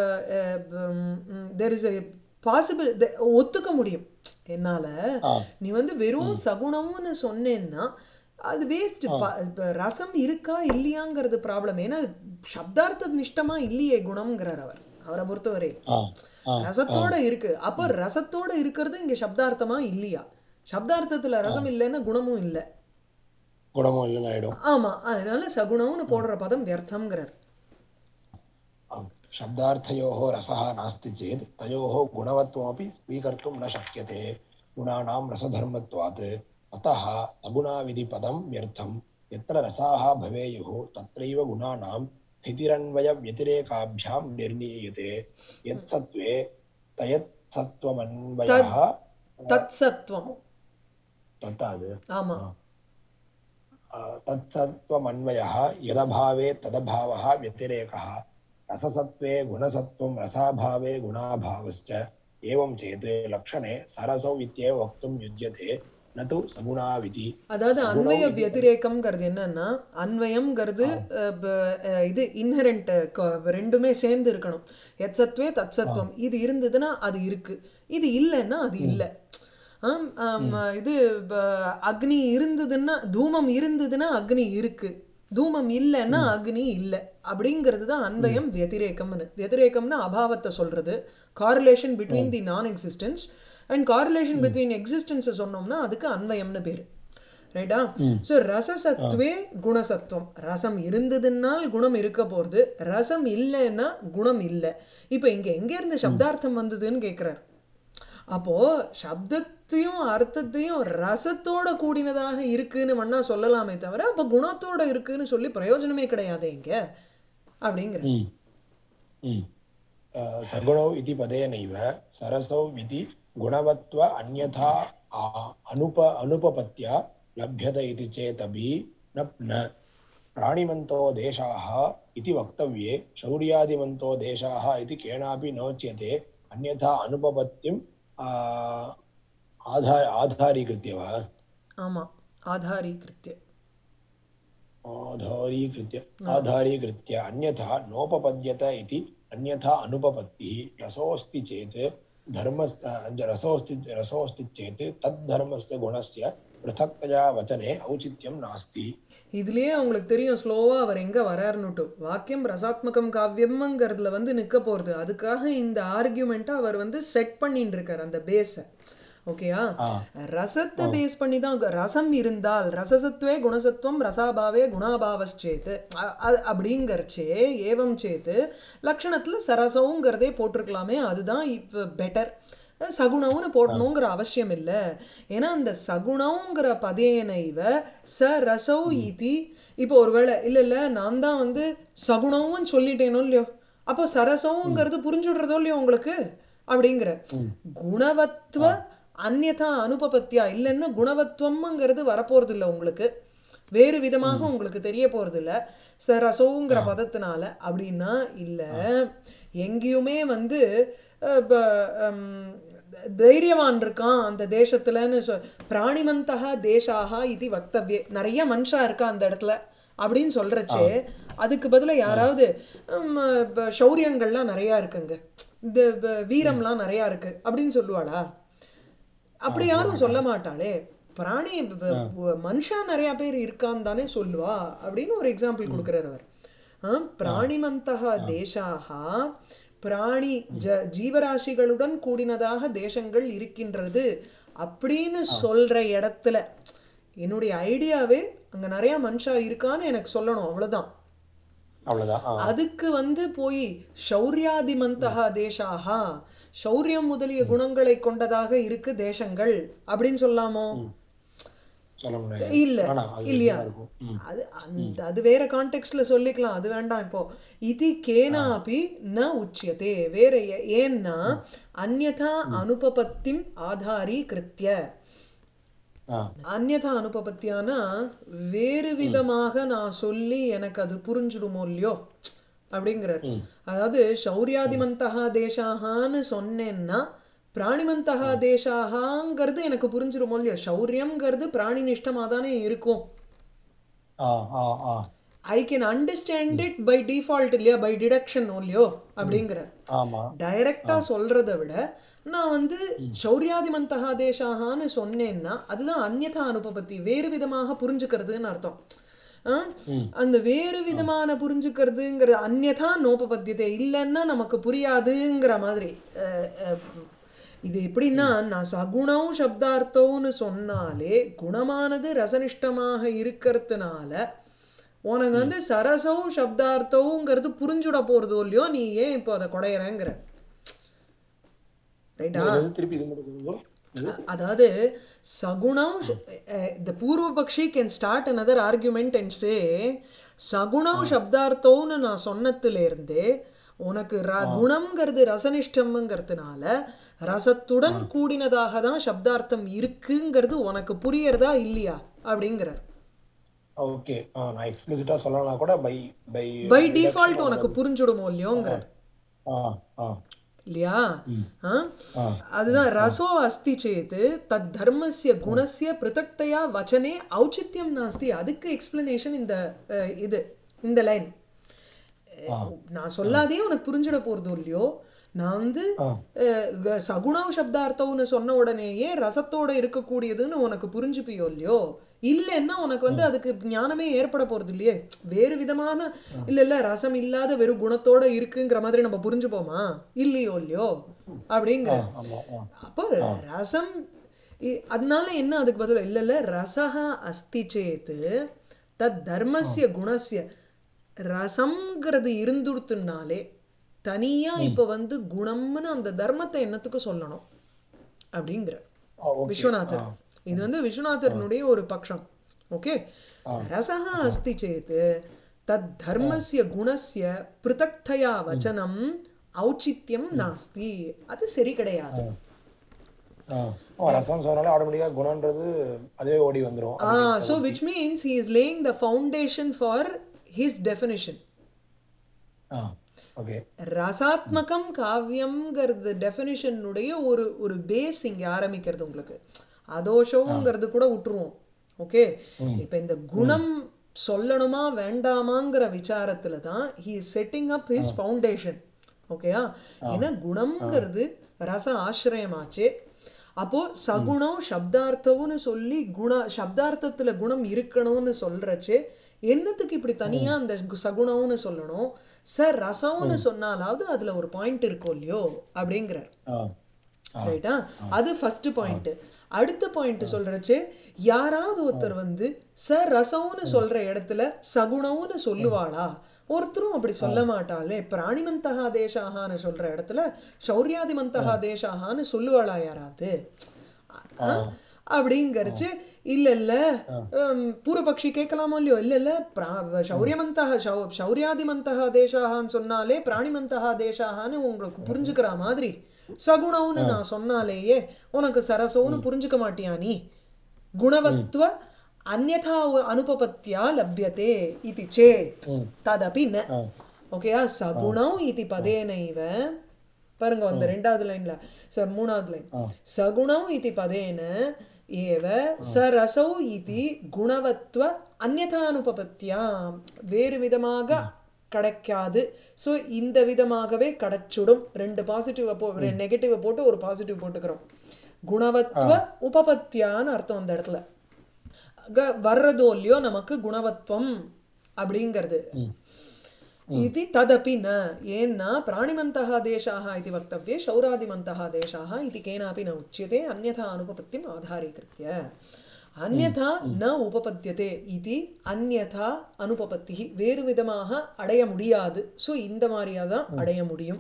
தெர் இஸ் எ பாசிபிள் ஒத்துக்க முடியும் என்னால ஆ நீ வந்து வெறும் சகுனம்னு சொன்னேன்னா அது வேஸ்ட் ரசம் இருக்கா இல்லையாங்கிறது ப்ராப்ளம் ஏன்னா சப்தார்த்த நிஷ்டமா இல்லையே குணம்ங்கிறார் அவர் அவரை பொறுத்தவரை ஆ ஆ ரசத்தோட இருக்கு அப்போ ரசத்தோட இருக்கிறது இங்க சப்தார்த்தமா இல்லையா சப்தார்த்தத்துல ரசம் இல்லைன்னா குணமும் இல்லை குணமும் இல்லைன்னு ஆயிடும் ஆமா அதனால சகுணம்னு போடுற பதம் வியர்த்தம்ங்கிறார் आम् शब्दार्थयोः रसः नास्ति चेत् तयोः गुणवत्वमपि स्वीकर्तुं न शक्यते गुणानां रसधर्मत्वात् अतः अगुणाविधिपदं व्यर्थं यत्र रसाः भवेयुः तत्रैव गुणानां स्थितिरन्वयव्यतिरेकाभ्यां निर्णीयते यत्सत्त्वे तयत्सत्त्वमन्वयः தத் சத்வம் तत्ताद् ஆமா तत्सत्त्वमन्वयः यदभावे तदभावः व्यतिरेकः रससत्त्वे गुणसत्त्वं रसाभावे गुणाभावश्च एवं चेत् लक्षणे सरसौ इत्येव वक्तुं युज्यते न तु सगुणाविति அதாவது அன்வய வத்திரேகம்ங்கிறது என்னன்னா அன்வயம்ங்கிறது அஹ், ப- அஹ், இது இன்ஹரண்ட் ரெண்டுமே சேர்ந்து இருக்கணும் எத் சத்வே தத் சத்வம் இது இருந்ததுன்னா அது இருக்கு இது இல்லைன்னா அது இல்லை ஆம், ஆம், இது ப- அக்னி இருந்ததுன்னா தூமம் இருந்ததுன்னா அக்னி இருக்கு தூமம் இல்லைன்னா அக்னி இல்லை அப்படிங்கிறது தான் அன்வயம் வத்திரேகம்னு வத்திரேகம்னா அபாவத்தை சொல்றது correlation between the non existence and correlation between எக்ஸிஸ்டன்ஸை சொன்னோம்னா அதுக்கு அன்வயம்னு பேர் ரைட்டா ஸோ ரசசத்வே குணசத்துவம் ரசம் இருந்ததுனால் குணம் இருக்க போகிறது ரசம் இல்லைன்னா குணம் இல்லை இப்போ இங்கே எங்கேருந்து சப்தார்த்தம் வந்ததுன்னு கேட்குறார் அப்போ சப்தத்தையும் அர்த்தத்தையும் ரசத்தோட கூடினதாக இருக்குன்னு வேணா சொல்லலாமே தவிர அப்போ குணத்தோட இருக்குன்னு சொல்லி பிரயோஜனமே கிடையாது இங்க அப்படிங்கிற ம். ம். अ, सगुणौ इति पदेनैव सरसौ इति गुणवत्व अन्यथा आ- अनुप अनुपपत्या लभ्यत इति चेदपि न न प्राणिमन्तो देशाः इति वक्तव्ये शौर्यादिमन्तो देशाः इति केनापि नोच्यते अन्यथा अनुपपत्तिम् आ, आधा आधारीकृत्य वा ஆமா ஆதாரீகிருத்திய आधारीकृत्य आधारीकृत्य अन्यथा नोपपद्यत इति अन्यथा अनुपपत्तिः रसोऽस्ति चेत् धर्मस् रसोऽस्ति रसोऽस्ति चेत् तद्धर्मस्य गुणस्य पृथक्तया वचने औचित्यं नास्ति இதுலயே அவங்களுக்கு தெரியும் ஸ்லோவா அவர் எங்க வராருன்னுட்டு வாக்கியம் ரசாத்மகம் காவியம்ங்கிறதுல வந்து நிக்க போறது அதுக்காக இந்த ஆர்கியூமெண்ட்டை அவர் வந்து செட் பண்ணிட்டு இருக்கார் அந்த பேஸை ஓகேயா ஆ. ரசத்தை பேஸ் பண்ணி தான் ரசம் இருந்தால் ரசசத்துவே குணசத்துவம் ரசாபாவே குணாபாவச்சேத்து அ- அ- அப்படிங்கறச்சே ஏவம் சேத்து லக்ஷணத்துல சரசவுங்கிறதே போட்டிருக்கலாமே அதுதான் இப்போ பெட்டர் சகுணம்னு போடணுங்கிற அவசியம் இல்லை ஏன்னா அந்த சகுணங்கிற பதேனைவ ச ரசௌ இதி இப்போ ஒருவேளை இல்லை இல்லை நான் தான் வந்து சகுணம்னு சொல்லிட்டேனோ இல்லையோ அப்போ சரசவுங்கிறது புரிஞ்சுடுறதோ இல்லையோ உங்களுக்கு அப்படிங்கிற குணவத்வ அந்யதா அனுபபத்தியா இல்லைன்னா குணவத்வம்ங்கிறது வரப்போறது இல்லை உங்களுக்கு வேறு விதமாக உங்களுக்கு தெரிய போறது இல்ல சரசோங்கிற பதத்தினால அப்படின்னா இல்ல எங்கேயுமே வந்து அஹ், ப- ஹம், தைரியவான் இருக்கான் அந்த தேசத்துலன்னு சொ பிராணிமந்தகா தேசாகா இது வக்தவ்யே நிறைய மனுஷா இருக்கா அந்த இடத்துல அப்படின்னு சொல்றச்சே அதுக்கு பதிலா யாராவது ஹம், ப- சௌரியங்கள்லாம் நிறையா இருக்குங்க இந்த ப- வீரம்லாம் நிறையா இருக்கு அப்படின்னு சொல்லுவாளா அப்படி யாரும் சொல்ல மாட்டாளே பிராணி வ- வ- மனுஷா நிறைய பேர் இருக்கான்னு தானே சொல்லுவா அப்படின்னு ஒரு எக்ஸாம்பிள் கொடுக்குறார் அவர் ஆ, பிராணிமந்தகா தேசாகா பிராணி ஜ ஜீவராசிகளுடன் கூடினதாக தேசங்கள் இருக்கின்றது அப்படின்னு சொல்ற இடத்துல என்னுடைய ஐடியாவே அங்க நிறைய மனுஷா இருக்கான்னு எனக்கு சொல்லணும் அவ்வளவுதான் அவ்வளவுதான் ஆ. அதுக்கு வந்து போய் சௌரியாதிமந்தகா தேசாகா சௌரியம் முதலிய குணங்களை கொண்டதாக இருக்கு தேசங்கள் அப்படின்னு சொல்லாமோ சொல்ல முடியாது இல்ல வேணாம் அது இல்லையா இதா இருக்கும் ம். அது அந்த அது வேற கான்டெக்ட்ல சொல்லிக்கலாம் அது வேண்டாம் இப்போ இது கேனாபி ந உச்சியதே வேற ஏ- ஏன்னா அந்யதா அனுபபத்திம் ஆதாரி கிருத்திய ஆ அந்யதா அனுபபத்தியானா வேறு விதமாக நான் சொல்லி எனக்கு அது புரிஞ்சுடுமோ இல்லையோ அப்படிங்கிறார் அதாவது சௌரியாதிமந்தகா தேசாகான்னு சொன்னேன்னா பிராணிமந்தகா தேசாகாங்கிறது எனக்கு புரிஞ்சிருமோ இல்லையோ சௌரியம்ங்கிறது பிராணினிஷ்டமாக தானே இருக்கும் ஆ ஆ ஆ I can understand it by default இல்லையா பை டிடக்ஷன் இல்லையோ அப்படிங்கிறார் ஆமா டைரக்டா சொல்றதை விட நான் வந்து சௌரியாதிமந்தகா தேசாகான்னு சொன்னேன்னா அதுதான் அந்யதா அனுபபத்தி வேறு விதமாக புரிஞ்சுக்கிறதுன்னு அர்த்தம் ஆ? அந்த வேறு விதமான புரிஞ்சுக்கிறதுங்கிறது அந்யதா நோபபத்தியத்தை இல்லைன்னா நமக்கு புரியாதுங்கிற மாதிரி அஹ், அஹ், இது எப்படின்னா நான் சகுணம் சப்தார்த்தம்னு சொன்னாலே குணமானது ரசனிஷ்டமாக இருக்கிறதுனால உனக்கு வந்து சரசம் சப்தார்த்தம்ங்கிறது புரிஞ்சுட போறதோ இல்லையோ நீ ஏன் இப்போ அதை குடையறங்கிற ரைட்டா எது திருப்பி இது மட்டும் அ- அதாவது சகுணம் த பூர்வபக்ஷி can start another argument and say சகுணம் சப்தார்த்தம்னு நான் சொன்னதுலேருந்தே உனக்கு ர குணம்ங்கிறது ரசனிஷ்டம்ங்கிறதுனால ரசத்துடன் கூடினதாக தான் சப்தார்த்தம் இருக்குங்கிறது உனக்கு புரியறதா இல்லையா அப்படிங்கிறார் ஓகே நான் எக்ஸ்பிளிசிட்டா சொல்லலாம் கூட பை பை பை டிஃபால்ட் உனக்கு புரிஞ்சுடுமோ இல்லையோங்கிறார் ஆ ஆ இல்லையா ஆ? ஆ அதுதான் ரசோ அஸ்தி சேத் தத் தர்மஸ்ய குணஸ்ய பிருத்தக்தையா வச்சனே ஔச்சித்யம் நாஸ்தி அதுக்கு எக்ஸ்பிளனேஷன் இந்த அஹ், இது இந்த லைன் நான் சொல்லாதே உனக்கு புரிஞ்சிட போறதோ இல்லையோ நான் வந்து ஆ அஹ், க- சகுணம் சப்தார்த்தம்னு சொன்ன உடனேயே ரசத்தோட இருக்கக்கூடியதுன்னு உனக்கு புரிஞ்சுப்பியோ இல்லையோ இல்லைன்னா உனக்கு வந்து அதுக்கு ஞானமே ஏற்பட போறது இல்லையே வேறு விதமான இல்ல இல்ல ரசம் இல்லாத வெறும் குணத்தோட இருக்குங்கிற மாதிரி நம்ம புரிஞ்சுப்போமா இல்லையோ இல்லையோ அப்படிங்கிற ஆமா ஆ அப்போ ரசம் இ- அதனால என்ன அதுக்கு பதில் இல்ல இல்ல ரசஹ அஸ்தி சேத்து தத் தர்மஸ்ய குணஸ்ய ரசம்ங்கிறது இருந்துடுத்துனாலே தனியா இப்ப வந்து குணம்னு அந்த தர்மத்தை என்னத்துக்கு சொல்லணும் அப்படிங்கிற ஆ ஓகே விஸ்வநாதர் இது வந்து விஸ்வநாதர்னுடைய ஒரு பக்ஷம் ஓகே ரசः अस्ति चेत् तद् धर्मस्य गुणस्य पृथक्तया वचनम् औचित्यं नास्ति அது சரி கிடையாது ஆ ஓ ரசம் சொன்னாலே ஆட்டோமேட்டிக்கா குணன்றது அதுவே ஓடி வந்துரும் ஆ so which means he is laying the foundation for his definition ஆ ஓகே ரசாத்மகம் காவியம்ங்கிறது டெஃபினிஷனுடைய ஒரு ஒரு பேஸ் இங்க ஆரம்பிக்கிறது உங்களுக்கு அதோஷங்கிறது கூட விட்டுருவோம் ஓகே இப்போ இந்த குணம் சொல்லணுமா வேண்டாமாங்கிற விசாரத்துல தான் he is setting up his foundation ஓகேயா ஏன்னா குணம்ங்கிறது ரச ஆசிரியமாச்சே அப்போ சகுணம் சப்தார்த்தம்னு சொல்லி குண சப்தார்த்தத்துல குணம் இருக்கணும்னு சொல்றச்சே என்னத்துக்கு இப்படி தனியா அந்த கு- சகுணம்னு சொல்லணும் சார் ரசம்னு சொன்னாலாவது அதுல ஒரு பாயிண்ட் இருக்கும் இல்லையோ அப்படிங்கிறார் ஆ ரைட்டா அது ஃபர்ஸ்ட் பாயிண்ட் அடுத்த பாயிண்ட் சொல்றச்சு யாராவது ஒருத்தர் வந்து சார் ரசம்னு சொல்ற இடத்துல சகுணம்னு சொல்லுவாளா ஒருத்தரும் அப்படி சொல்ல மாட்டாளே பிராணிமந்தகா தேசாகான்னு சொல்ற இடத்துல சௌரியாதிமந்தகா தேசாகான்னு சொல்லுவாளா யாராவது ஆ? அப்படிங்கறச்சு இல்ல இல்ல ஹம், பூர்வபக்ஷி கேட்கலாமோ இல்லையோ இல்ல இல்ல பிரா- சௌரியமந்தக சௌ- சௌரியாதிமந்தகா தேசாகான்னு சொன்னாலே பிராணிமந்தகா தேசாகான்னு உங்களுக்கு புரிஞ்சுக்கிற மாதிரி சகுணம்னு நான் சொன்னாலேயே உனக்கு சரசோன்னு புரிஞ்சுக்க மாட்டியா நீ குணவத்வ அந்யதா அனுபபத்தியா லப்யதே இது சேத் ததபி ந ஓகேயா சகுணம் இது பதேனைவ பாருங்க அந்த ரெண்டாவது லைன்ல சார் மூணாவது லைன் சகுணம் இது பதேன ஏவ சரசௌ இது குணவத்வ அந்யதானுபபத்தியா வேறு விதமாக கிடைக்காது ஸோ இந்த விதமாகவே கிடைச்சுடும் ரெண்டு பாசிட்டிவை போ ரெண்டு நெகட்டிவை போட்டு ஒரு பாசிட்டிவ் போட்டுக்கிறோம் குணவத்வ உபபத்தியான்னு அர்த்தம் அந்த இடத்துல க- வர்றதோ இல்லையோ நமக்கு குணவத்வம் அப்படிங்கிறது இது ததப்பி ந ஏன்னா பிராணிமந்தः தேशाः इति वक्तव्ये शौरादिमन्तः देशाः इति केनापि न उच्यते अन्यथा अनुपपत्तिम् आधारीकृत्य अन्यथा न उपपद्यते इति अन्यथा அனுபபத்தி வேறு விதமாக அடைய முடியாது ஸோ இந்த மாதிரியாக தான் அடைய முடியும்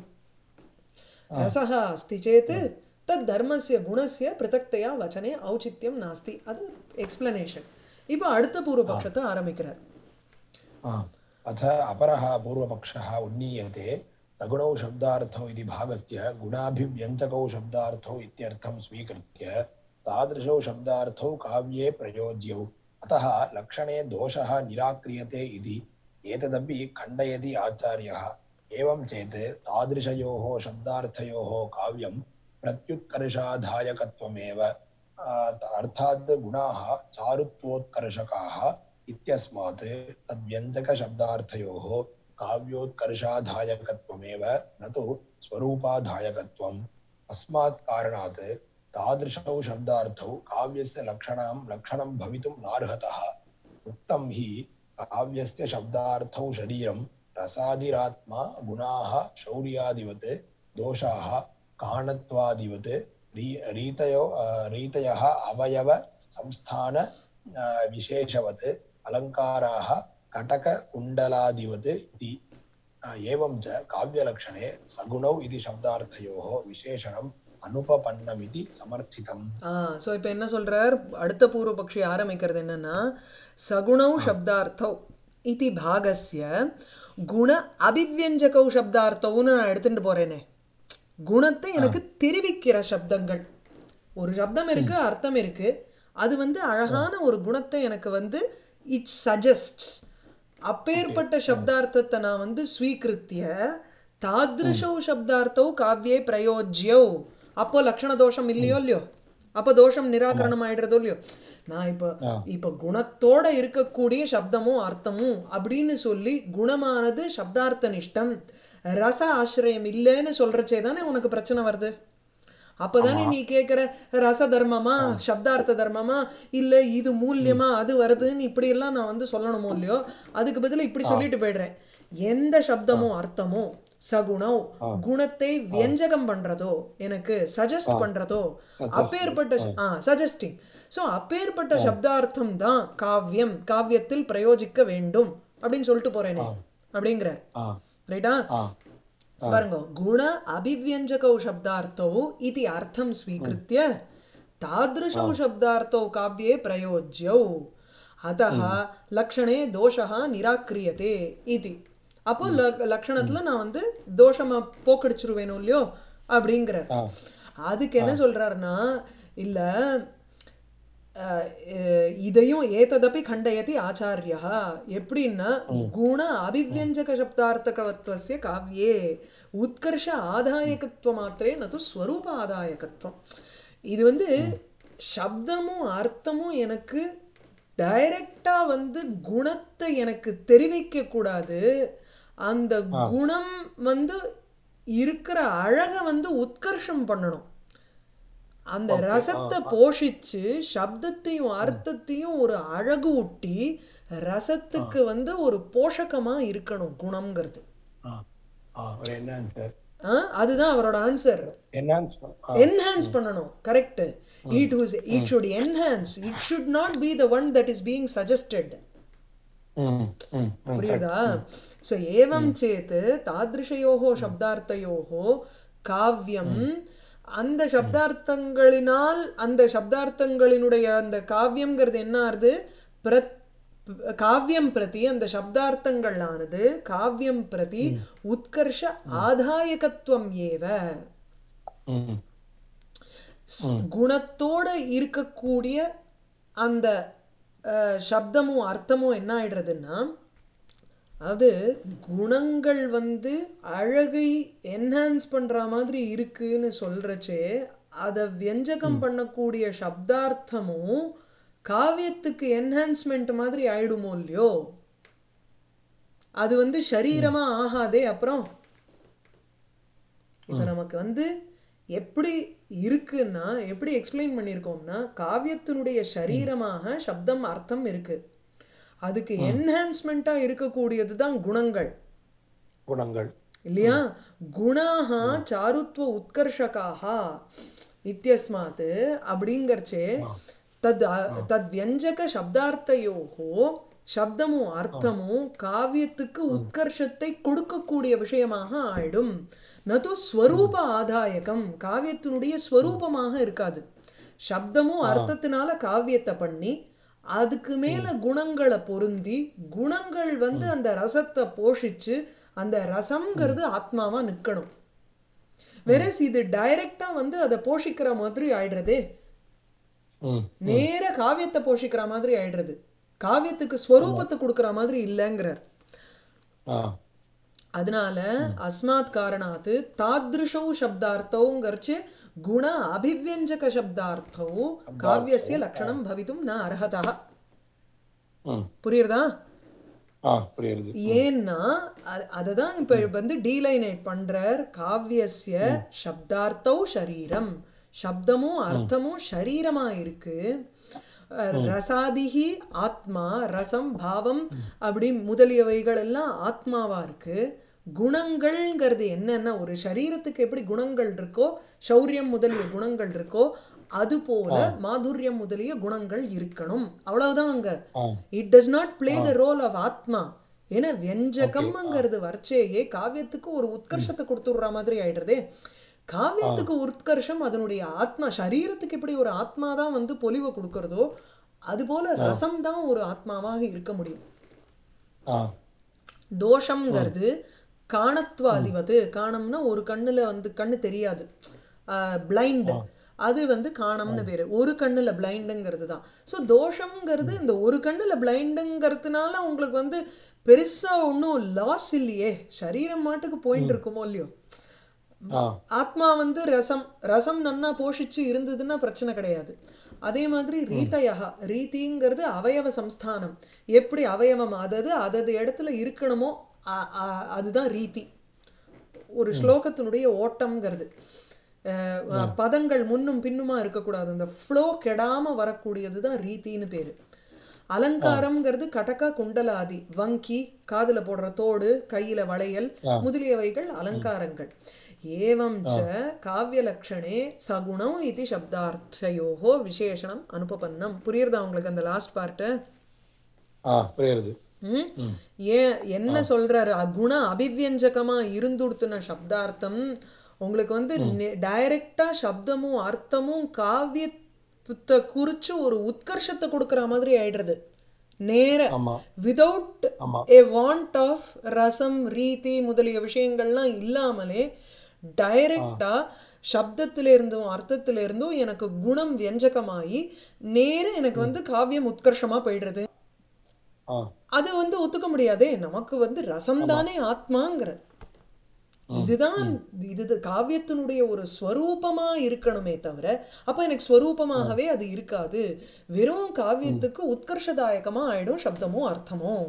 ரசः अस्ति चेत् तद् धर्मस्य गुणस्य पृथक्तया वचने औचित्यं नास्ति அது எக்ஸ்பிளனேஷன் இப்போ அடுத்த பூர்வபக்ஷத்தை ஆரம்பிக்கிறார் आ, अथ अपरः पूर्वपक्षः उन्नीयते सगुणौ शब्दार्थौ इति भागस्य गुणाभिव्यञ्जकौ शब्दार्थौ इत्यर्थं स्वीकृत्य तादृशौ शब्दार्थौ काव्ये प्रयोज्यौ अतः लक्षणे दोषः निराक्रियते इति एतदपि खण्डयति आचार्यः एवं चेत् तादृशयोः शब्दार्थयोः काव्यं प्रत्युत्कर्षाधायकत्वमेव आ, अर्थात् गुणाः चारुत्वोत्कर्षकाः इत्यस्मात् तद्व्यञ्जकशब्दार्थयोः काव्योत्कर्षाधायकत्वमेव न तु स्वरूपाधायकत्वम् अस्मात् कारणात् तादृशौ शब्दार्थौ काव्यस्य लक्षणां लक्षणं भवितुं नार्हतः उक्तं हि काव्यस्य शब्दार्थौ शरीरं रसादिरात्मा गुणाः शौर्यादिवत् दोषाः काणत्वादिवत् री रीतयो अ, रीतयः अवयव संस्थान अ, विशेषवत् अलङ्काराः कटककुण्डलादिवत् इति अ, एवं च काव्यलक्षणे सगुणौ इति शब्दार्थयोः विशेषणम् अनुपपन्नमिति समर्थितम् ஆ ஸோ இப்போ என்ன சொல்றார் அடுத்த பூர்வபக்ஷி ஆரம்பிக்கிறது என்னன்னா சகுணௌ சப்தார்த்தௌ இதி பாகஸ்ய குண அபிவியஞ்சகௌ சப்தார்த்தவுன்னு நான் எடுத்துட்டு போறேனே குணத்தை எனக்கு தெரிவிக்கிற சப்தங்கள் ஒரு சப்தம் இருக்கு அர்த்தம் இருக்கு அது வந்து அழகான ஒரு குணத்தை எனக்கு வந்து இட் சஜஸ்ட்ஸ் அப்பேற்பட்ட சப்தார்த்தத்தை நான் வந்து ஸ்வீகிருத்திய தாத்ருஷௌ சப்தார்த்தௌ காவ்யே பிரயோஜ்யௌ அப்போ லக்ஷண தோஷம் இல்லையோ இல்லையோ அப்போ தோஷம் நிராகரணம் ஆயிடுறதோ இல்லையோ நான் இப்போ இப்போ குணத்தோட இருக்கக்கூடிய சப்தமும் அர்த்தமும் அப்படின்னு சொல்லி குணமானது சப்தார்த்த நிஷ்டம் ரச ஆசிரியம் இல்லைன்னு சொல்றச்சே தானே உனக்கு பிரச்சனை வருது அப்பதானே நீ கேட்குற ரச தர்மமா சப்தார்த்த தர்மமா இல்லை இது மூல்யமா அது வருதுன்னு இப்படி எல்லாம் நான் வந்து சொல்லணுமோ இல்லையோ அதுக்கு பதிலா இப்படி சொல்லிட்டு போயிடுறேன் எந்த சப்தமும் அர்த்தமோ சகுணம் குணத்தை வியஞ்சகம் பண்றதோ எனக்கு சஜஸ்ட் பண்றதோ அப்பேற்பட்ட ச- ஆ சஜஸ்டிங் ஸோ அப்பேற்பட்ட சப்தார்த்தம் தான் காவியம் காவியத்தில் பிரயோஜிக்க வேண்டும் அப்படின்னு சொல்லிட்டு போறேனே அப்படிங்கிறார் ஆ ரைட்டா ஆ स्वर्गो गुण अभिव्यञ्जकौ शब्दार्थौ इति अर्थं स्वीकृत्य तादृशौ शब्दार्थौ काव्ये प्रयोज्यौ अतः लक्षणे दोषः निराक्रियते इति அப்போ ல லக்ஷணத்துல நான் வந்து தோஷமா போக்கடிச்சிருவேனோ இல்லையோ அப்படிங்கிறார் அதுக்கு என்ன சொல்றாருன்னா இல்ல அஹ், அஹ், இதையும் ஏததப்பி கண்டயதி ஆச்சாரியா எப்படின்னா குண அபிவியஞ்சக சப்தார்த்தகவத்வசிய காவ்யே உத்கர்ஷ ஆதாயகத்துவ மாத்திரே நது ஸ்வரூப ஆதாயகத்துவம் இது வந்து சப்தமும் அர்த்தமும் எனக்கு டைரக்டா வந்து குணத்தை எனக்கு தெரிவிக்க கூடாது அந்த குணம் வந்து இருக்கிற அழகை வந்து உத்கர்ஷம் பண்ணணும் அந்த ரசத்தை போஷிச்சு சப்தத்தையும் அர்த்தத்தையும் ஒரு அழகு ஊட்டி ரசத்துக்கு வந்து ஒரு போஷகமா இருக்கணும் குணம்ங்கிறது ஆ ஆ ஒரு என்ஹான்சர் ஆ, அதுதான் அவரோட ஆன்சர் என்ஹான்ஸ் என்ஹான்ஸ் பண்ணணும் correct it was it should enhance it should not be the one that is being suggested hmm hmm ம் புரியுதா ஸோ ஏவம் சேத் தாதிருஷயோகோ சப்தார்த்தயோகோ காவ்யம் அந்த சப்தார்த்தங்களினால் அந்த சப்தார்த்தங்களினுடைய அந்த காவியம்ங்கிறது என்ன ஆறுது பிரத் காவியம் பிரதி அந்த சப்தார்த்தங்களானது காவியம் பிரதி உத்கர்ஷ ஆதாயகத்துவம் ஏவ ம் ஸ்- குணத்தோட இருக்கக்கூடிய அந்த அஹ், சப்தமும் அர்த்தமும் என்ன ஆயிடுறதுன்னா அது குணங்கள் வந்து அழகை என்ஹான்ஸ் பண்ற மாதிரி இருக்குன்னு சொல்றச்சே அதை வியஞ்சகம் பண்ணக்கூடிய சப்தார்த்தமும் காவியத்துக்கு என்ஹான்ஸ்மெண்ட் மாதிரி ஆயிடுமோ இல்லையோ அது வந்து சரீரமா ஆகாதே அப்புறம் இப்ப நமக்கு வந்து எப்படி இருக்குன்னா எப்படி எக்ஸ்பிளைன் பண்ணியிருக்கோம்னா காவியத்தினுடைய சரீரமாக சப்தம் அர்த்தம் இருக்கு அதுக்கு என்ஹான்ஸ்மெண்ட்டா இருக்கக்கூடியது தான் குணங்கள் குணங்கள் இல்லையா குணாக சாருத்வ உத்கர்ஷகாக இத்தியஸ்மாத் அப்படிங்கறச்சே தத் தத் வியஞ்சக சப்தார்த்தயோகோ சப்தமும் அர்த்தமும் காவியத்துக்கு உத்கர்ஷத்தை கொடுக்கக்கூடிய விஷயமாக ஆயிடும் நது ஸ்வரூப ஆதாயகம் காவியத்தினுடைய ஸ்வரூபமாக இருக்காது சப்தமும் அர்த்தத்தினால காவியத்தை பண்ணி அதுக்கு மேல குணங்களை பொருந்தி குணங்கள் வந்து அந்த ரசத்தை போஷிச்சு அந்த ரசம்ங்கிறது ஆத்மாவா நிக்கணும் வெரஸ் இது டைரக்டா வந்து அதை போஷிக்கிற மாதிரி ஆயிடுறதே ம் நேர காவியத்தை போஷிக்கிற மாதிரி ஆயிடுறது காவியத்துக்கு ஸ்வரூபத்தை கொடுக்கிற மாதிரி இல்லைங்கிறார் ஆ அதனால அஸ்மாத் காரணாத் தாத்ருஷௌ சப்தார்த்தௌங்கர்ச்சு குண அபிவ்யஞ்சக சப்தார்த்தௌ காவியஸ்ய லக்ஷணம் பவித்தும் ந அர்ஹதா ம் புரியுறதா ஆ புரியுது ஏன்னா அ- அததான் இப்ப வந்து டீலைனேட் பண்றார் காவியஸ்ய சப்தார்த்தௌ ஷரீரம் சப்தமும் அர்த்தமும் ஷரீரமா இருக்கு அஹ், ரசாதிகி ஆத்மா ரசம் பாவம் அப்படி முதலியவைகள் எல்லாம் ஆத்மாவா இருக்கு குணங்கள்ங்கிறது என்னன்னா ஒரு சரீரத்துக்கு எப்படி குணங்கள் இருக்கோ சௌரியம் முதலிய குணங்கள் இருக்கோ அது போல மாதுரியம் முதலிய குணங்கள் இருக்கணும் அவ்வளவுதான் அங்க ஆ it does not play the role of ஆத்மா ஏன்னா வெஞ்சகம்ங்கிறது வர்ச்சேயே காவியத்துக்கு ஒரு உத்கர்ஷத்தை கொடுத்துடுற மாதிரி ஆயிடுறதே காவியத்துக்கு உத்கர்ஷம் அதனுடைய ஆத்மா சரீரத்துக்கு எப்படி ஒரு ஆத்மா தான் வந்து பொலிவை கொடுக்கறதோ அதுபோல ரசம் தான் ஒரு ஆத்மாவாக இருக்க முடியும் ஆ தோஷம்ங்கிறது காணத்வாதிபது காணம்னா ஒரு கண்ணுல வந்து கண்ணு தெரியாது பிளைண்ட் அது வந்து காணம்னு பேரு ஒரு கண்ணுல பிளைண்டுங்கிறது தான் ஸோ தோஷம்ங்கிறது இந்த ஒரு கண்ணுல பிளைண்டுங்கிறதுனால உங்களுக்கு வந்து பெருசா ஒன்றும் லாஸ் இல்லையே சரீரம் மாட்டுக்கு போயிட்டு இருக்குமோ இல்லையோ ஆ ஆத்மா வந்து ரசம் ரசம் நன்னா போஷிச்சு இருந்ததுன்னா பிரச்சனை கிடையாது அதே மாதிரி ரீதயா ரீதிங்கிறது அவயவ சம்ஸ்தானம் எப்படி அவயவம் அதது அதது இடத்துல இருக்கணுமோ அ- அ- அதுதான் ரீதி ஒரு ஸ்லோகத்தினுடைய ஓட்டம்ங்கிறது அஹ், பதங்கள் முன்னும் பின்னுமா இருக்கக்கூடாது அந்த ஃப்ளோ கெடாம வரக்கூடியது தான் ரீதின்னு பேரு அலங்காரம்ங்கிறது கடகா குண்டலாதி வங்கி காதுல போடுற தோடு கையில வளையல் முதலியவைகள் அலங்காரங்கள் ஏவம் ச காவியலக்ஷணே சகுணம் இது சப்தார்த்தயோகோ விசேஷணம் அனுபபன்னம் புரியுறதா உங்களுக்கு அந்த லாஸ்ட் பார்ட்டு ஆ புரியுது ம்? ஏன் என்ன சொல்றாரு குண அபிவியஞ்சகமா இருந்துடுத்துன சப்தார்த்தம் உங்களுக்கு வந்து டைரக்டா சப்தமும் அர்த்தமும் காவியத்தை குறிச்சு ஒரு உத்கர்ஷத்தை கொடுக்கிற மாதிரி ஆயிடுறது நேர ஆமா விதவுட் ஆமா ஏ வாண்ட் ஆஃப் ரசம் ரீதி முதலிய விஷயங்கள்லாம் இல்லாமலே டைரக்டா சப்தத்தில இருந்தும் அர்த்தத்தில இருந்தும் எனக்கு குணம் வியஞ்சகமாயி நேர எனக்கு வந்து காவியம் உத்கர்ஷமா போயிடுறது ஆ அது வந்து ஒத்துக்க முடியாதே நமக்கு வந்து ரசம் தானே ஆத்மாங்கிற இதுதான் இது காவியத்தினுடைய ஒரு ஸ்வரூபமா இருக்கணுமே தவிர அப்ப எனக்கு ஸ்வரூபமாகவே அது இருக்காது வெறும் காவியத்துக்கு உத்கர்ஷதாயகமா ஆயிடும் சப்தமும் அர்த்தமும்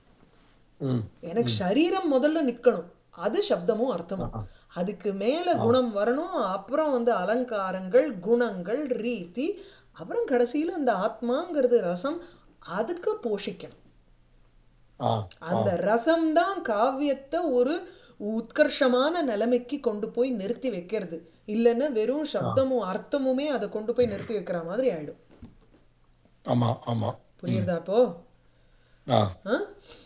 ம் எனக்கு சரீரம் முதல்ல நிக்கணும் அது சப்தமும் அர்த்தமும் அதுக்கு மேல குணம் வரணும் அப்புறம் வந்து அலங்காரங்கள் குணங்கள் ரீதி அப்புறம் கடைசியில அந்த ஆத்மாங்கிறது ரசம் அதுக்கு போஷிக்கணும் ஆ அந்த ரசம் தான் காவியத்தை ஒரு உத்கர்ஷமான நிலைமைக்கு கொண்டு போய் நிறுத்தி வைக்கிறது இல்லைன்னா வெறும் சப்தமும் அர்த்தமுமே அதை கொண்டு போய் நிறுத்தி வைக்கிற மாதிரி ஆயிடும் ஆமா ஆமா புரியுறதா அப்போ ஆ ஆ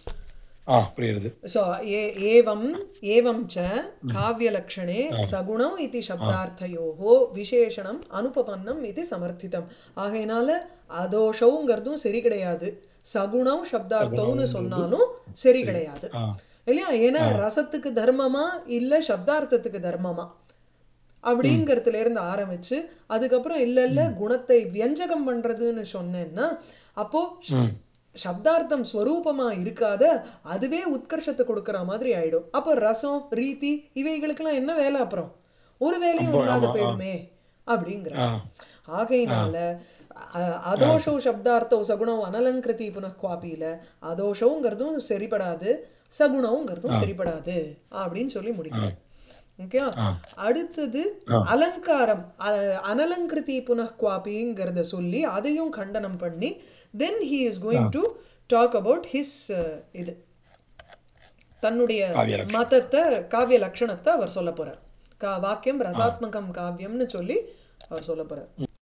ஆ புரியுது सो ए एवम् एवं च काव्यलक्षणे सगुणम् इति शब्दार्थयोः विशेषणम् अनुपपन्नम् इति समर्थितम् ஆகையினால அதோஷவுங்கிறதும் சரி கிடையாது சகுணம் சப்தார்த்தம்னு சொன்னாலும் சரி கிடையாது ஆ இல்லையா ஏன்னா ரசத்துக்கு தர்மமா இல்ல சப்தார்த்தத்துக்கு தர்மமா அப்படிங்கிறதுல இருந்து ஆரம்பிச்சு அதுக்கப்புறம் இல்ல இல்ல குணத்தை வியஞ்சகம் பண்றதுன்னு சொன்னேன்னா அப்போ ம் சப்தார்த்தம் ஸ்வரூபமா இருக்காத அதுவே உத்கர்ஷத்தை கொடுக்கிற மாதிரி ஆயிடும் அப்போ ரசம் ரீதி இவைகளுக்கெல்லாம் என்ன வேலை அப்புறம் ஒரு வேலையும் இல்லாத போயிடுமே அப்படிங்கிற ஆ ஆகையினால அ- அதோஷோ சப்தார்த்தோ சகுணம் அனலங்கிருதி புனഃகுவாப்பியில அதோஷங்கிறதும் சரிப்படாது சகுணங்கிறதும் சரிப்படாது அப்படின்னு சொல்லி முடிக்கிறேன் ஓகே அடுத்தது அலங்காரம் அ- அனலங்கிருதி புனഃகுவாப்பிங்கிறத சொல்லி அதையும் கண்டனம் பண்ணி then he is going to talk about his இது தன்னுடைய காவிய மதத்தை காவிய லட்சணத்தை அவர் சொல்ல போறார் கா வாக்கியம் ரசாத்மகம் காவியம்னு சொல்லி அவர் சொல்ல போறார்